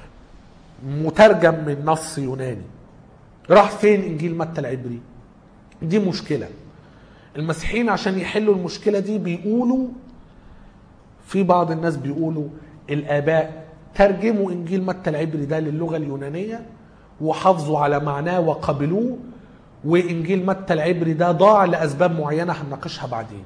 مترجم من نص يوناني راح فين انجيل متى العبري دي مشكله المسيحيين عشان يحلوا المشكله دي بيقولوا في بعض الناس بيقولوا الاباء ترجموا انجيل متى العبري ده للغه اليونانيه وحافظوا على معناه وقبلوه وانجيل متى العبري ده ضاع لاسباب معينه هنناقشها بعدين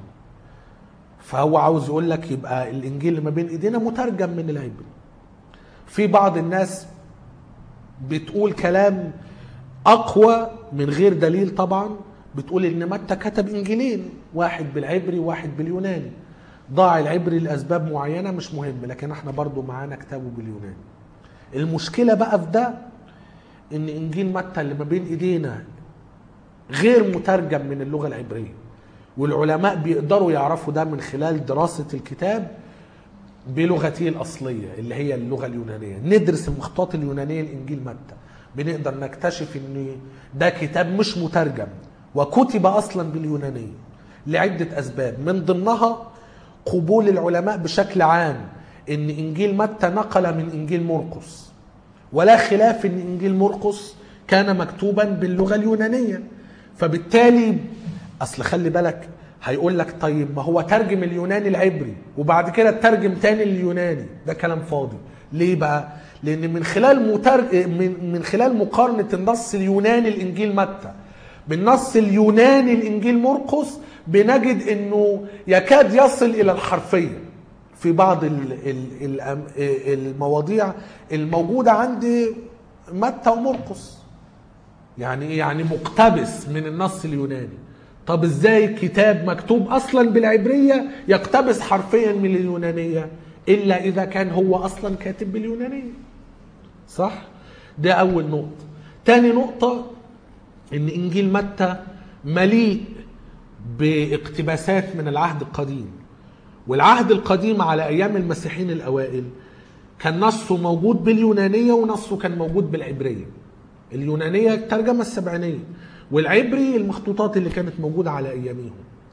فهو عاوز يقول لك يبقى الانجيل اللي ما بين ايدينا مترجم من العبري في بعض الناس بتقول كلام اقوى من غير دليل طبعا بتقول ان متى كتب انجيلين واحد بالعبري وواحد باليوناني ضاع العبري لاسباب معينه مش مهم لكن احنا برضو معانا كتابه باليوناني المشكله بقى في ده ان انجيل متى اللي ما بين ايدينا غير مترجم من اللغه العبريه والعلماء بيقدروا يعرفوا ده من خلال دراسه الكتاب بلغته الاصليه اللي هي اللغه اليونانيه ندرس المخطوطات اليونانيه لانجيل متى بنقدر نكتشف ان ده كتاب مش مترجم وكتب اصلا باليونانيه لعده اسباب من ضمنها قبول العلماء بشكل عام ان انجيل متى نقل من انجيل مرقس ولا خلاف ان انجيل مرقس كان مكتوبا باللغه اليونانيه فبالتالي اصل خلي بالك هيقول لك طيب ما هو ترجم اليوناني العبري وبعد كده ترجم تاني اليوناني ده كلام فاضي ليه بقى لان من خلال مترج... من من خلال مقارنه النص اليوناني الانجيل متى بالنص اليوناني الانجيل مرقس بنجد انه يكاد يصل الى الحرفيه في بعض ال... ال... ال... المواضيع الموجوده عند متى ومرقس يعني ايه يعني مقتبس من النص اليوناني طب ازاي كتاب مكتوب اصلا بالعبريه يقتبس حرفيا من اليونانيه الا اذا كان هو اصلا كاتب باليونانيه صح ده اول نقطه تاني نقطه ان انجيل متى مليء باقتباسات من العهد القديم والعهد القديم على ايام المسيحيين الاوائل كان نصه موجود باليونانيه ونصه كان موجود بالعبريه اليونانيه الترجمه السبعينيه والعبري المخطوطات اللي كانت موجوده على ايامهم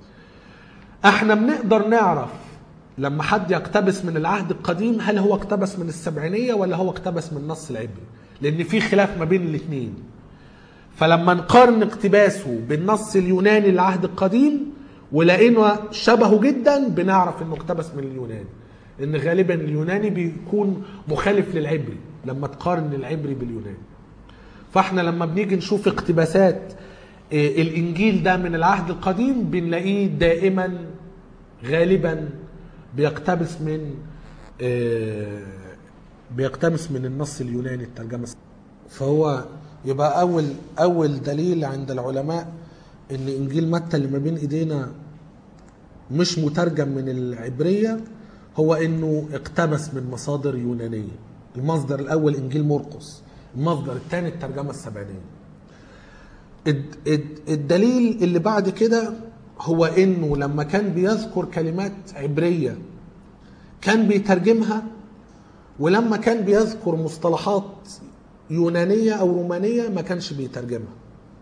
احنا بنقدر نعرف لما حد يقتبس من العهد القديم هل هو اقتبس من السبعينيه ولا هو اقتبس من النص العبري لان في خلاف ما بين الاثنين فلما نقارن اقتباسه بالنص اليوناني للعهد القديم ولقينا شبهه جدا بنعرف انه اقتبس من اليوناني لان غالبا اليوناني بيكون مخالف للعبري لما تقارن العبري باليوناني فاحنا لما بنيجي نشوف اقتباسات الانجيل ده من العهد القديم بنلاقيه دائما غالبا بيقتبس من بيقتبس من النص اليوناني الترجمة فهو يبقى أول أول دليل عند العلماء إن إنجيل متى اللي ما بين إيدينا مش مترجم من العبرية هو إنه اقتبس من مصادر يونانية المصدر الأول إنجيل مرقس المصدر الثاني الترجمة السبعينية الد- الد- الدليل اللي بعد كده هو انه لما كان بيذكر كلمات عبريه كان بيترجمها ولما كان بيذكر مصطلحات يونانيه او رومانيه ما كانش بيترجمها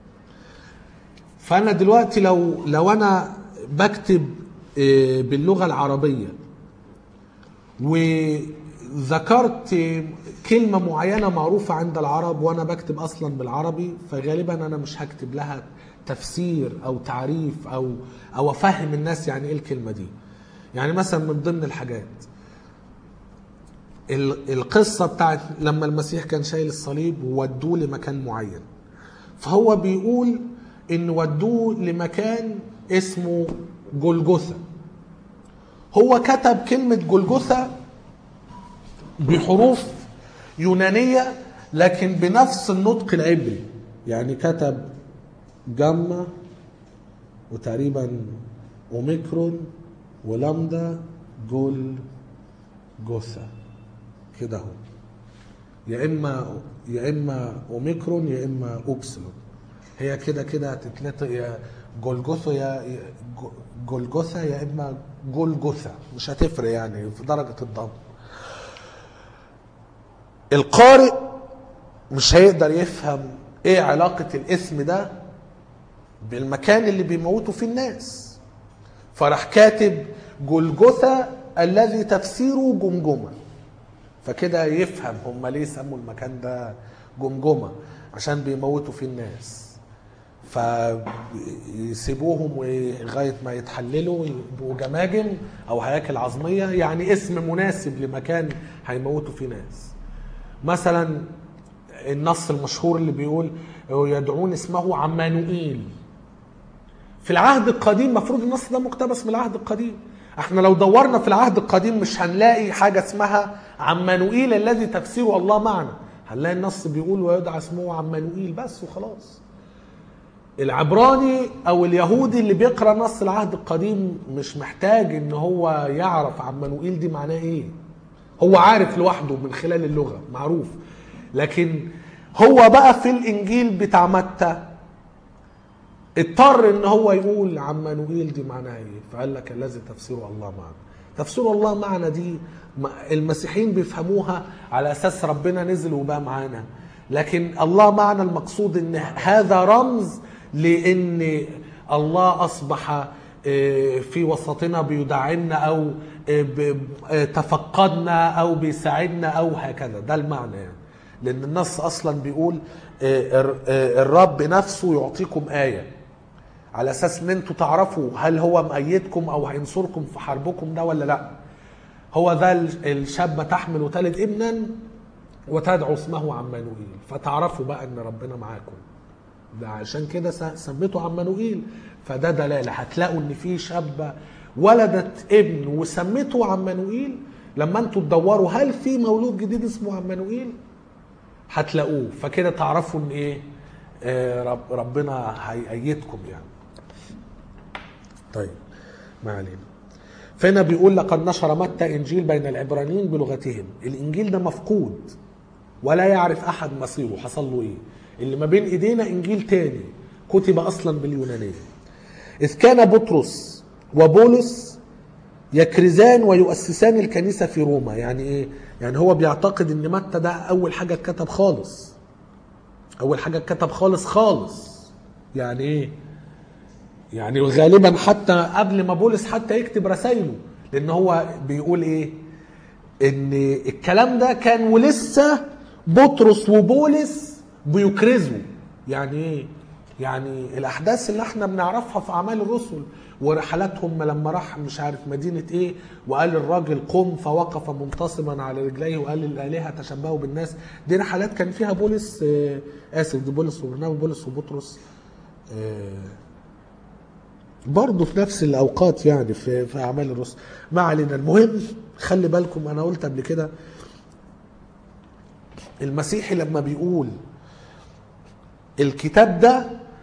فانا دلوقتي لو لو انا بكتب آه، باللغه العربيه وذكرت كلمة معينة معروفة عند العرب وأنا بكتب أصلا بالعربي فغالبا أنا مش هكتب لها تفسير أو تعريف أو أو أفهم الناس يعني إيه الكلمة دي. يعني مثلا من ضمن الحاجات ال- القصة بتاعت لما المسيح كان شايل الصليب وودوه لمكان معين. فهو بيقول إن ودوه لمكان اسمه جلجثة. هو كتب كلمة جلجثة بحروف يونانية لكن بنفس النطق العبري يعني كتب جاما وتقريبا اوميكرون ولامدا جول جوثا كده اهو يا اما يا اما اوميكرون يا اما اوبسلون هي كده كده هتتنطق يا جولجوثا يا يا جو- جولجوثا يا اما جولجوثا مش هتفرق يعني في درجه الضم القارئ مش هيقدر يفهم ايه علاقة الاسم ده بالمكان اللي بيموتوا فيه الناس فراح كاتب جلجثة الذي تفسيره جمجمة فكده يفهم هم ليه سموا المكان ده جمجمة عشان بيموتوا فيه الناس فيسيبوهم لغاية ما يتحللوا يبقوا جماجم أو هياكل عظمية يعني اسم مناسب لمكان هيموتوا فيه ناس مثلا النص المشهور اللي بيقول يدعون اسمه عمانوئيل في العهد القديم مفروض النص ده مقتبس من العهد القديم احنا لو دورنا في العهد القديم مش هنلاقي حاجة اسمها عمانوئيل الذي تفسيره الله معنا هنلاقي النص بيقول ويدعى اسمه عمانوئيل بس وخلاص العبراني او اليهودي اللي بيقرا نص العهد القديم مش محتاج ان هو يعرف عمانوئيل دي معناه ايه هو عارف لوحده من خلال اللغه معروف لكن هو بقى في الانجيل بتاع متى اضطر ان هو يقول عمانوئيل دي معناها ايه فقال لك الذي تفسيره الله معنا تفسير الله معنا دي ما- المسيحيين بيفهموها على اساس ربنا نزل وبقى معانا لكن الله معنا المقصود ان هذا رمز لان الله اصبح آه، في وسطنا بيدعمنا او آه، ب- آه، تفقدنا او بيساعدنا او هكذا ده المعنى يعني لان النص اصلا بيقول آه، الر- آه، الرب نفسه يعطيكم ايه على اساس ان انتوا تعرفوا هل هو مأيدكم او هينصركم في حربكم ده ولا لا هو ذا ال- الشابة تحمل تلد ابنا وتدعو اسمه عمانوئيل فتعرفوا بقى ان ربنا معاكم ده عشان كده س- سميته عمانوئيل فده دلاله هتلاقوا ان في شابه ولدت ابن وسمته عمانوئيل لما انتوا تدوروا هل في مولود جديد اسمه عمانوئيل هتلاقوه فكده تعرفوا ان ايه آه، رب ربنا هيأيدكم يعني طيب ما علينا فهنا بيقول لقد نشر متى انجيل بين العبرانيين بلغتهم الانجيل ده مفقود ولا يعرف احد مصيره حصل له ايه اللي ما بين ايدينا انجيل تاني كتب اصلا باليونانيه اذ كان بطرس وبولس يكرزان ويؤسسان الكنيسه في روما يعني ايه يعني هو بيعتقد ان متى ده اول حاجه اتكتب خالص اول حاجه اتكتب خالص خالص يعني ايه يعني غالبا حتى قبل ما بولس حتى يكتب رسائله لان هو بيقول ايه ان الكلام ده كان ولسه بطرس وبولس بيكرزوا يعني ايه يعني الاحداث اللي احنا بنعرفها في اعمال الرسل ورحلاتهم لما راح مش عارف مدينه ايه وقال الراجل قم فوقف منتصبا على رجليه وقال الالهه تشبهوا بالناس دي رحلات كان فيها بولس آه، اسف دي بولس وبرنابا بولس وبطرس آه، برضه في نفس الاوقات يعني في في اعمال الرسل ما علينا المهم خلي بالكم انا قلت قبل كده المسيحي لما بيقول الكتاب ده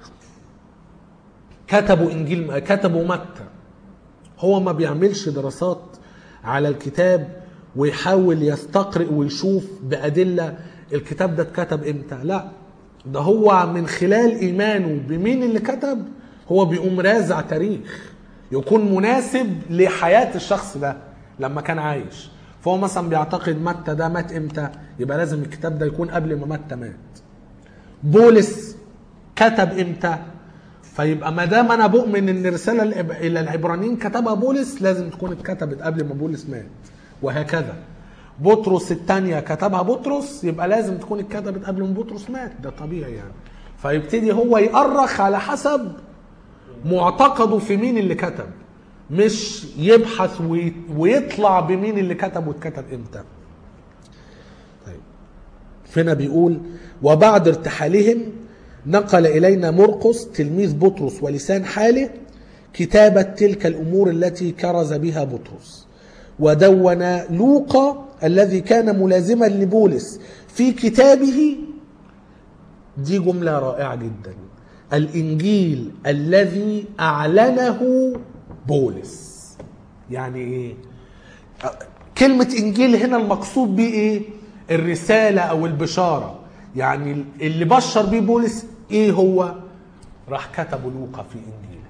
كتبوا انجيل كتبوا متى هو ما بيعملش دراسات على الكتاب ويحاول يستقرئ ويشوف بأدلة الكتاب ده اتكتب امتى لا ده هو من خلال ايمانه بمين اللي كتب هو بيقوم رازع تاريخ يكون مناسب لحياة الشخص ده لما كان عايش فهو مثلا بيعتقد متى ده مات امتى يبقى لازم الكتاب ده يكون قبل ما متى مات بولس كتب امتى فيبقى ما دام انا بؤمن ان الرساله العب- الى العبرانيين كتبها بولس لازم تكون اتكتبت قبل ما بولس مات وهكذا بطرس الثانيه كتبها بطرس يبقى لازم تكون اتكتبت قبل ما بطرس مات ده طبيعي يعني فيبتدي هو يأرخ على حسب معتقده في مين اللي كتب مش يبحث وي- ويطلع بمين اللي كتب واتكتب امتى طيب فينا بيقول وبعد ارتحالهم نقل إلينا مرقس تلميذ بطرس ولسان حاله كتابة تلك الأمور التي كرز بها بطرس ودون لوقا الذي كان ملازما لبولس في كتابه دي جملة رائعة جدا الإنجيل الذي أعلنه بولس يعني إيه كلمة إنجيل هنا المقصود بيه إيه الرسالة أو البشارة يعني اللي بشر بيه بولس إيه هو راح كتبه لوقا في إنجيله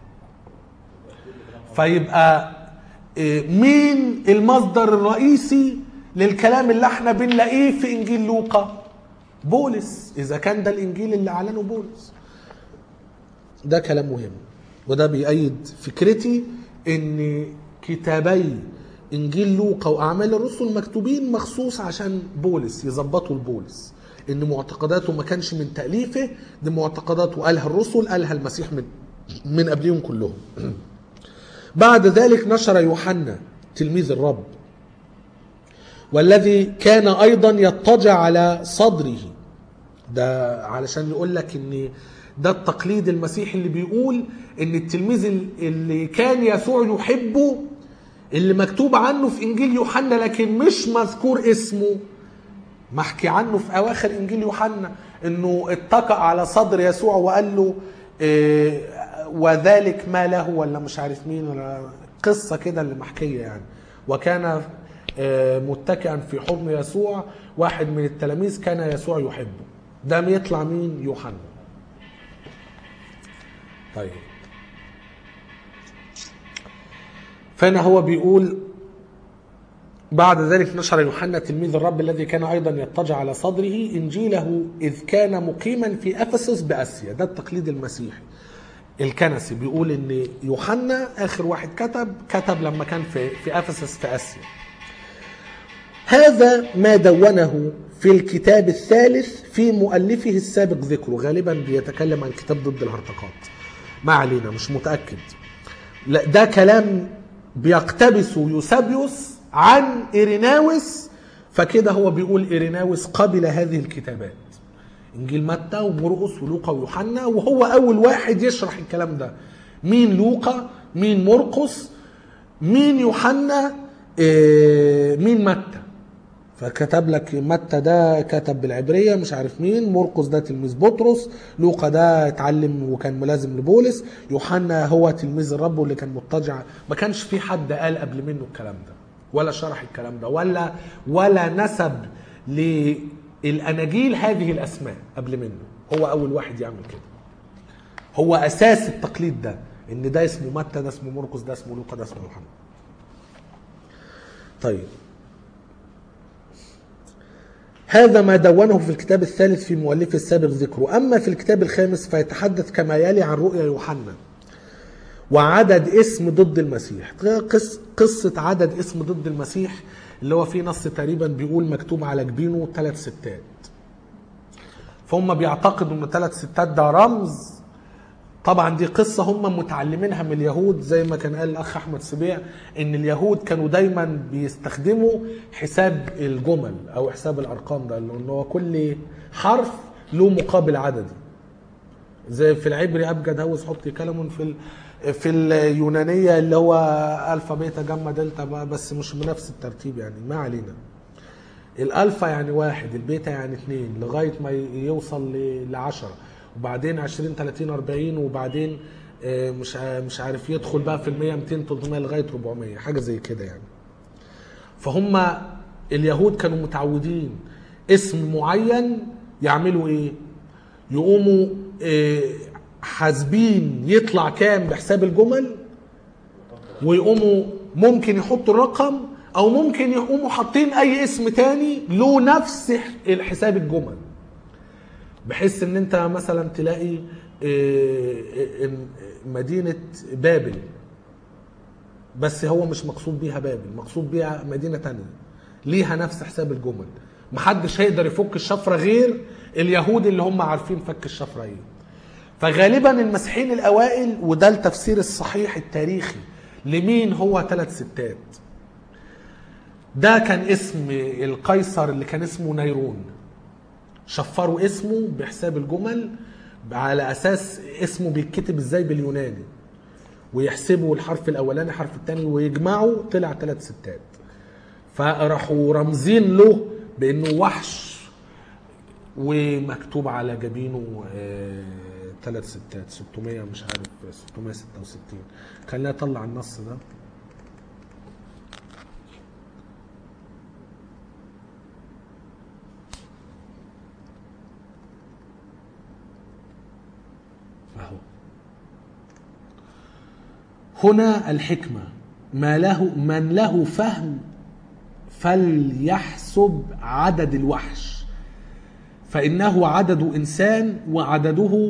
فيبقى إيه، مين المصدر الرئيسي للكلام اللي احنا بنلاقيه في انجيل لوقا بولس اذا كان ده الانجيل اللي اعلنه بولس ده كلام مهم وده بيأيد فكرتي ان كتابي انجيل لوقا واعمال الرسل مكتوبين مخصوص عشان بولس يظبطوا لبولس ان معتقداته ما كانش من تأليفه دي معتقدات قالها الرسل قالها المسيح من من قبلهم كلهم بعد ذلك نشر يوحنا تلميذ الرب والذي كان ايضا يضطجع على صدره ده علشان يقول لك ان ده التقليد المسيحي اللي بيقول ان التلميذ اللي كان يسوع يحبه اللي مكتوب عنه في انجيل يوحنا لكن مش مذكور اسمه محكي عنه في اواخر انجيل يوحنا انه اتكأ على صدر يسوع وقال له إيه وذلك ما له ولا مش عارف مين ولا قصه كده اللي محكيه يعني وكان آه، متكئا في حضن يسوع واحد من التلاميذ كان يسوع يحبه ده يطلع مين يوحنا طيب فهنا هو بيقول بعد ذلك نشر يوحنا تلميذ الرب الذي كان ايضا يضطجع على صدره انجيله اذ كان مقيما في افسس باسيا ده التقليد المسيحي الكنسي بيقول ان يوحنا اخر واحد كتب كتب لما كان في في افسس في اسيا هذا ما دونه في الكتاب الثالث في مؤلفه السابق ذكره غالبا بيتكلم عن كتاب ضد الهرطقات ما علينا مش متاكد لا ده كلام بيقتبسه يوسابيوس عن إيريناوس فكده هو بيقول إيريناوس قبل هذه الكتابات إنجيل متى ومرقس ولوقا ويوحنا وهو أول واحد يشرح الكلام ده مين لوقا مين مرقس مين يوحنا إيه مين متى فكتب لك متى ده كتب بالعبريه مش عارف مين مرقس ده تلميذ بطرس لوقا ده اتعلم وكان ملازم لبولس يوحنا هو تلميذ الرب واللي كان مضطجع ما كانش في حد قال قبل منه الكلام ده ولا شرح الكلام ده ولا ولا نسب للاناجيل هذه الاسماء قبل منه هو اول واحد يعمل كده هو اساس التقليد ده ان ده اسمه متى ده اسمه مرقس ده اسمه لوقا ده اسمه يوحنا طيب هذا ما دونه في الكتاب الثالث في مؤلفه السابق ذكره أما في الكتاب الخامس فيتحدث كما يلي عن رؤيا يوحنا وعدد اسم ضد المسيح قص قصة عدد اسم ضد المسيح اللي هو في نص تقريبا بيقول مكتوب على جبينه ثلاث ستات فهم بيعتقدوا ان ثلاث ستات ده رمز طبعا دي قصة هم متعلمينها من اليهود زي ما كان قال الأخ أحمد سبيع إن اليهود كانوا دايما بيستخدموا حساب الجمل أو حساب الأرقام ده لأن هو كل حرف له مقابل عددي زي في العبري أبجد هوس حط كلام في ال... في اليونانية اللي هو ألفا بيتا جاما دلتا بس مش بنفس الترتيب يعني ما علينا الالفا يعني واحد البيتا يعني اتنين لغايه ما ي- يوصل ل 10 وبعدين 20 30 40 وبعدين آه، مش ع- مش عارف يدخل بقى في المية 200 300 لغايه 400 حاجه زي كده يعني فهم اليهود كانوا متعودين اسم معين يعملوا ايه يقوموا آه، حاسبين يطلع كام بحساب الجمل ويقوموا ممكن يحطوا الرقم او ممكن يقوموا حاطين اي اسم تاني له نفس الحساب الجمل بحيث ان انت مثلا تلاقي آه، آه، مدينة بابل بس هو مش مقصود بيها بابل مقصود بيها مدينة تانية ليها نفس حساب الجمل محدش هيقدر يفك الشفرة غير اليهود اللي هم عارفين فك الشفرة ايه فغالبا المسيحيين الاوائل وده التفسير الصحيح التاريخي لمين هو ثلاث ستات ده كان اسم القيصر اللي كان اسمه نيرون شفروا اسمه بحساب الجمل على اساس اسمه بيتكتب ازاي باليوناني ويحسبوا الحرف الاولاني الحرف الثاني ويجمعوا طلع ثلاث ستات فراحوا رمزين له بانه وحش ومكتوب على جبينه ثلاث ستات 600 مش عارف 666 خلينا اطلع النص ده اهو هنا الحكمة ما له من له فهم فليحسب عدد الوحش فإنه عدد إنسان وعدده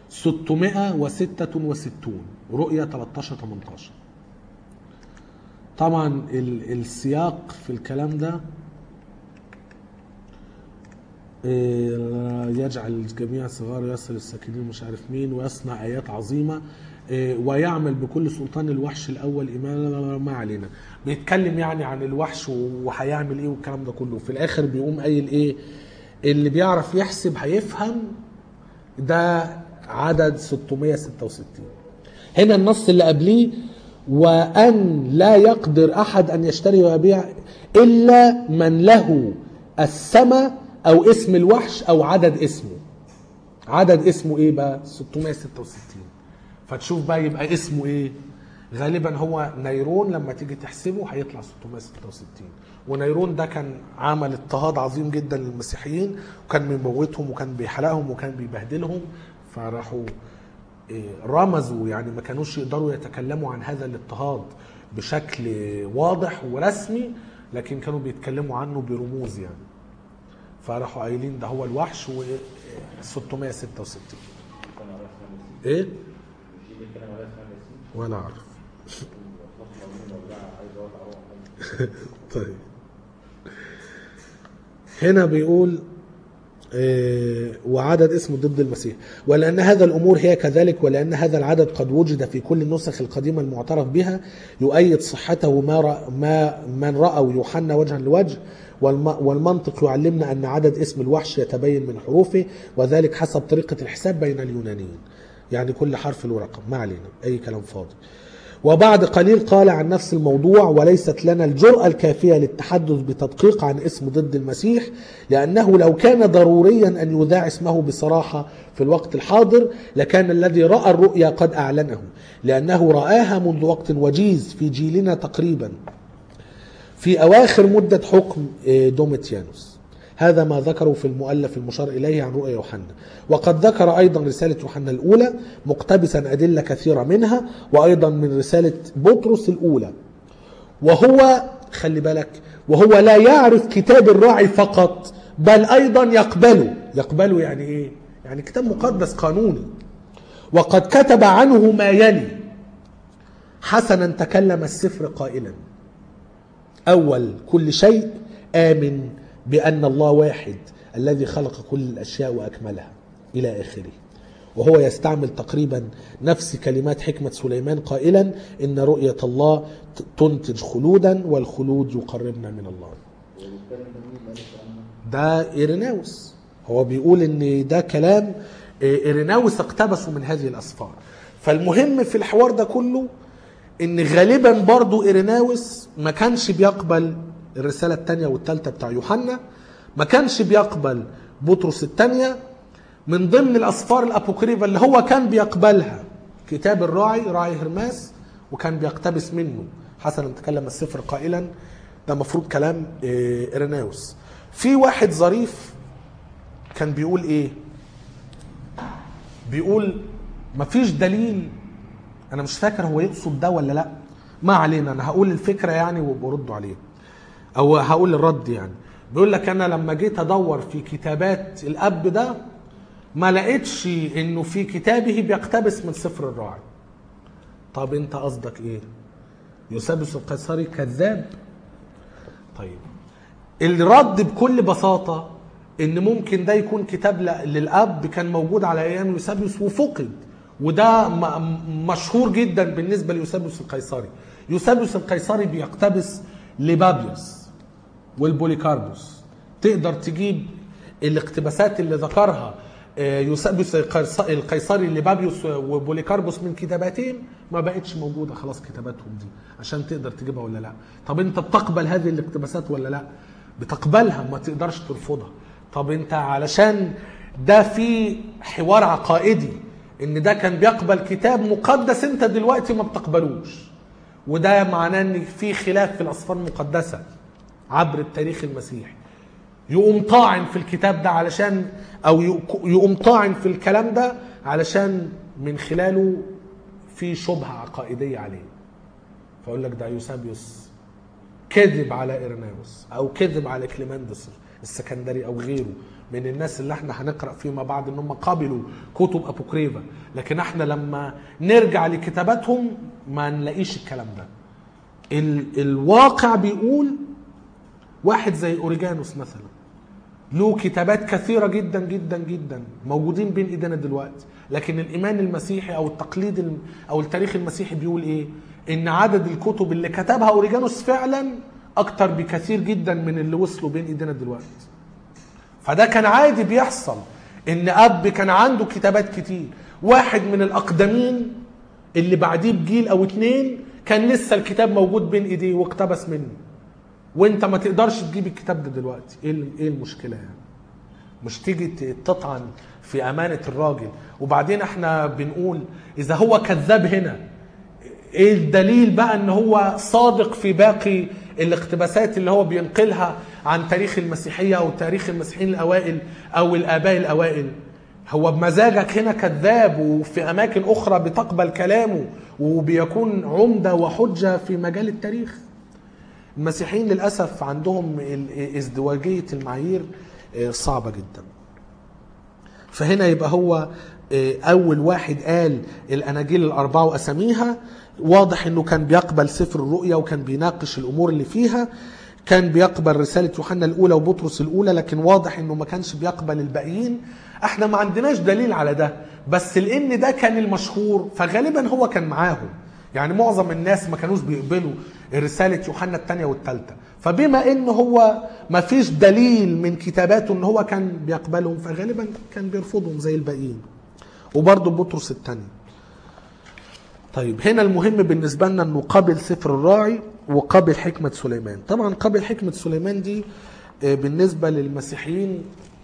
666 رؤية 13 18 طبعا ال- السياق في الكلام ده إيه، يجعل الجميع صغار يصل الساكنين مش عارف مين ويصنع ايات عظيمه إيه، ويعمل بكل سلطان الوحش الاول ايمانا ما علينا بيتكلم يعني عن الوحش وهيعمل ايه والكلام ده كله في الاخر بيقوم قايل ايه اللي بيعرف يحسب هيفهم ده عدد 666 هنا النص اللي قبليه وأن لا يقدر أحد أن يشتري ويبيع إلا من له السماء أو اسم الوحش أو عدد اسمه عدد اسمه إيه بقى 666 فتشوف بقى يبقى اسمه إيه غالبا هو نيرون لما تيجي تحسبه هيطلع 666 ونيرون ده كان عمل اضطهاد عظيم جدا للمسيحيين وكان بيموتهم وكان بيحرقهم وكان بيبهدلهم فراحوا إيه، رمزوا يعني ما كانوش يقدروا يتكلموا عن هذا الاضطهاد بشكل واضح ورسمي لكن كانوا بيتكلموا عنه برموز يعني فراحوا قايلين ده هو الوحش و 666 كان على اسمها نسيم ايه مش دي بيتكلم على اسمها نسيم ولا اعرف اطلق مؤمن وبتاع عايز اقطع روح طيب هنا بيقول آه، وعدد اسمه ضد المسيح ولأن هذا الأمور هي كذلك ولأن هذا العدد قد وجد في كل النسخ القديمة المعترف بها يؤيد صحته ما, رأ ما من رأوا يوحنا وجها لوجه والم- والمنطق يعلمنا أن عدد اسم الوحش يتبين من حروفه وذلك حسب طريقة الحساب بين اليونانيين يعني كل حرف له رقم ما علينا أي كلام فاضي وبعد قليل قال عن نفس الموضوع وليست لنا الجرأة الكافية للتحدث بتدقيق عن اسم ضد المسيح لأنه لو كان ضروريا أن يذاع اسمه بصراحة في الوقت الحاضر لكان الذي رأى الرؤيا قد أعلنه لأنه رآها منذ وقت وجيز في جيلنا تقريبا في أواخر مدة حكم آه، دوميتيانوس هذا ما ذكره في المؤلف المشار إليه عن رؤيا يوحنا وقد ذكر أيضا رسالة يوحنا الأولى مقتبسا أدلة كثيرة منها وأيضا من رسالة بطرس الأولى وهو خلي بالك وهو لا يعرف كتاب الراعي فقط بل أيضا يقبله يقبله يعني إيه؟ يعني كتاب مقدس قانوني وقد كتب عنه ما يلي حسنا تكلم السفر قائلا أول كل شيء آمن بأن الله واحد الذي خلق كل الأشياء وأكملها إلى آخره وهو يستعمل تقريبا نفس كلمات حكمة سليمان قائلا إن رؤية الله ت- تنتج خلودا والخلود يقربنا من الله وبالتالي ده مين اللي قال الكلام ده؟ ده إيريناوس هو بيقول ان ده كلام إيريناوس اقتبسه من هذه الأسفار فالمهم في الحوار ده كله ان غالبا برضو إيريناوس ما كانش بيقبل الرسالة الثانية والثالثة بتاع يوحنا ما كانش بيقبل بطرس الثانية من ضمن الأسفار الأبوكريفة اللي هو كان بيقبلها كتاب الراعي راعي هرماس وكان بيقتبس منه حسنا تكلم السفر قائلا ده مفروض كلام إيه، إرناوس في واحد ظريف كان بيقول ايه بيقول مفيش دليل انا مش فاكر هو يقصد ده ولا لا ما علينا انا هقول الفكره يعني وبردوا عليه او هقول الرد يعني بيقول لك انا لما جيت ادور في كتابات الاب ده ما لقيتش انه في كتابه بيقتبس من سفر الراعي طب انت قصدك ايه يوسابيوس القيصري كذاب طيب الرد بكل بساطة ان ممكن ده يكون كتاب ل- للاب كان موجود على ايام يوسابيوس وفقد وده م- م- مشهور جدا بالنسبة ليوسابيوس القيصري يوسابيوس القيصري بيقتبس لبابيوس والبوليكاربوس تقدر تجيب الاقتباسات اللي ذكرها آه، يوسابيوس القيص- القيصري لبابيوس وبوليكاربوس من كتاباتهم ما بقتش موجوده خلاص كتاباتهم دي عشان تقدر تجيبها ولا لا طب انت بتقبل هذه الاقتباسات ولا لا بتقبلها ما تقدرش ترفضها طب انت علشان ده في حوار عقائدي ان ده كان بيقبل كتاب مقدس انت دلوقتي ما بتقبلوش وده معناه ان في خلاف في الاسفار المقدسه عبر التاريخ المسيحي يقوم طاعن في الكتاب ده علشان او يق- يقوم طاعن في الكلام ده علشان من خلاله في شبهه عقائديه عليه فاقول لك ده يوسابيوس كذب على إرناوس أو كذب على كليماندس السكندري أو غيره من الناس اللي احنا هنقرأ فيما بعد ان هم قبلوا كتب أبوكريفا لكن احنا لما نرجع لكتاباتهم ما نلاقيش الكلام ده ال الواقع بيقول واحد زي أوريجانوس مثلا له كتابات كثيرة جدا جدا جدا موجودين بين ايدينا دلوقتي لكن الايمان المسيحي او التقليد الم- او التاريخ المسيحي بيقول ايه ان عدد الكتب اللي كتبها اوريجانوس فعلا اكتر بكثير جدا من اللي وصلوا بين ايدينا دلوقتي فده كان عادي بيحصل ان اب كان عنده كتابات كتير واحد من الاقدمين اللي بعديه بجيل او اتنين كان لسه الكتاب موجود بين ايديه واقتبس منه وانت ما تقدرش تجيب الكتاب ده دلوقتي ايه ال- ايه المشكله يعني مش تيجي ت- تطعن في امانه الراجل وبعدين احنا بنقول اذا هو كذاب هنا ايه الدليل بقى ان هو صادق في باقي الاقتباسات اللي هو بينقلها عن تاريخ المسيحيه او تاريخ المسيحيين الاوائل او الاباء الاوائل هو بمزاجك هنا كذاب وفي اماكن اخرى بتقبل كلامه وبيكون عمده وحجه في مجال التاريخ المسيحيين للاسف عندهم ال- ازدواجيه المعايير آه، صعبه جدا فهنا يبقى هو آه، اول واحد قال الاناجيل الاربعه واساميها واضح انه كان بيقبل سفر الرؤيا وكان بيناقش الامور اللي فيها كان بيقبل رساله يوحنا الاولى وبطرس الاولى لكن واضح انه ما كانش بيقبل الباقيين احنا ما عندناش دليل على ده بس لان ده كان المشهور فغالبا هو كان معاهم يعني معظم الناس ما كانوش بيقبلوا رسالة يوحنا الثانية والثالثة فبما ان هو ما فيش دليل من كتاباته ان هو كان بيقبلهم فغالبا كان بيرفضهم زي الباقيين وبرضه بطرس الثاني طيب هنا المهم بالنسبة لنا انه قبل سفر الراعي وقبل حكمة سليمان طبعا قبل حكمة سليمان دي آه، بالنسبة للمسيحيين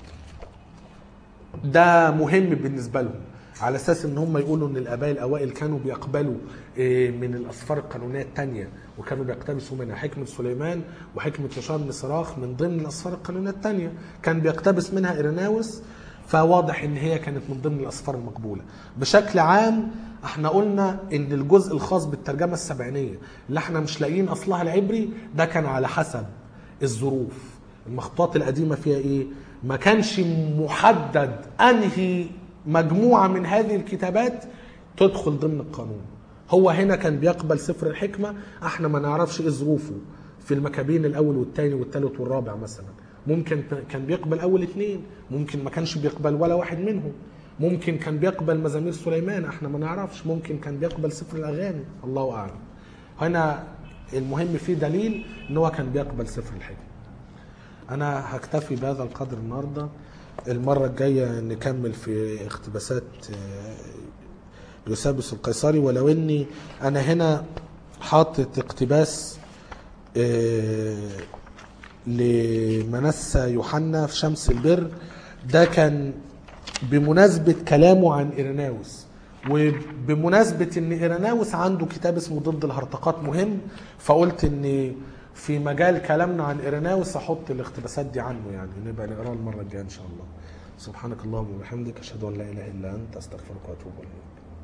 ده مهم بالنسبه لهم على اساس ان هم يقولوا ان الاباء الاوائل كانوا بيقبلوا إيه، من الاسفار القانونيه الثانيه وكانوا بيقتبسوا منها حكمه سليمان وحكمه هشام بن صراخ من ضمن الاسفار القانونيه الثانيه كان بيقتبس منها ارناوس فواضح ان هي كانت من ضمن الاسفار المقبوله بشكل عام احنا قلنا ان الجزء الخاص بالترجمه السبعينيه اللي احنا مش لاقيين اصلها العبري ده كان على حسب الظروف المخطوطات القديمة فيها ايه ما كانش محدد انهي مجموعة من هذه الكتابات تدخل ضمن القانون هو هنا كان بيقبل سفر الحكمة احنا ما نعرفش ايه ظروفه في المكابين الاول والثاني والثالث والرابع مثلا ممكن كان بيقبل اول اثنين ممكن ما كانش بيقبل ولا واحد منهم ممكن كان بيقبل مزامير سليمان احنا ما نعرفش ممكن كان بيقبل سفر الاغاني الله اعلم هنا المهم فيه دليل ان هو كان بيقبل سفر الحكمه انا هكتفي بهذا القدر النهارده المره الجايه نكمل في اقتباسات آه، يوسابيوس القيصري ولو اني انا هنا حاطط اقتباس آه، لمنسى يوحنا في شمس البر ده كان بمناسبة كلامه عن إيريناوس وبمناسبة ان إيريناوس عنده كتاب اسمه ضد الهرطقات مهم فقلت ان في مجال كلامنا عن إيريناوس احط الاقتباسات دي عنه يعني نبقى نقراها المرة الجاية ان شاء الله سبحانك اللهم وبحمدك اشهد ان لا اله الا انت استغفرك واتوب اليك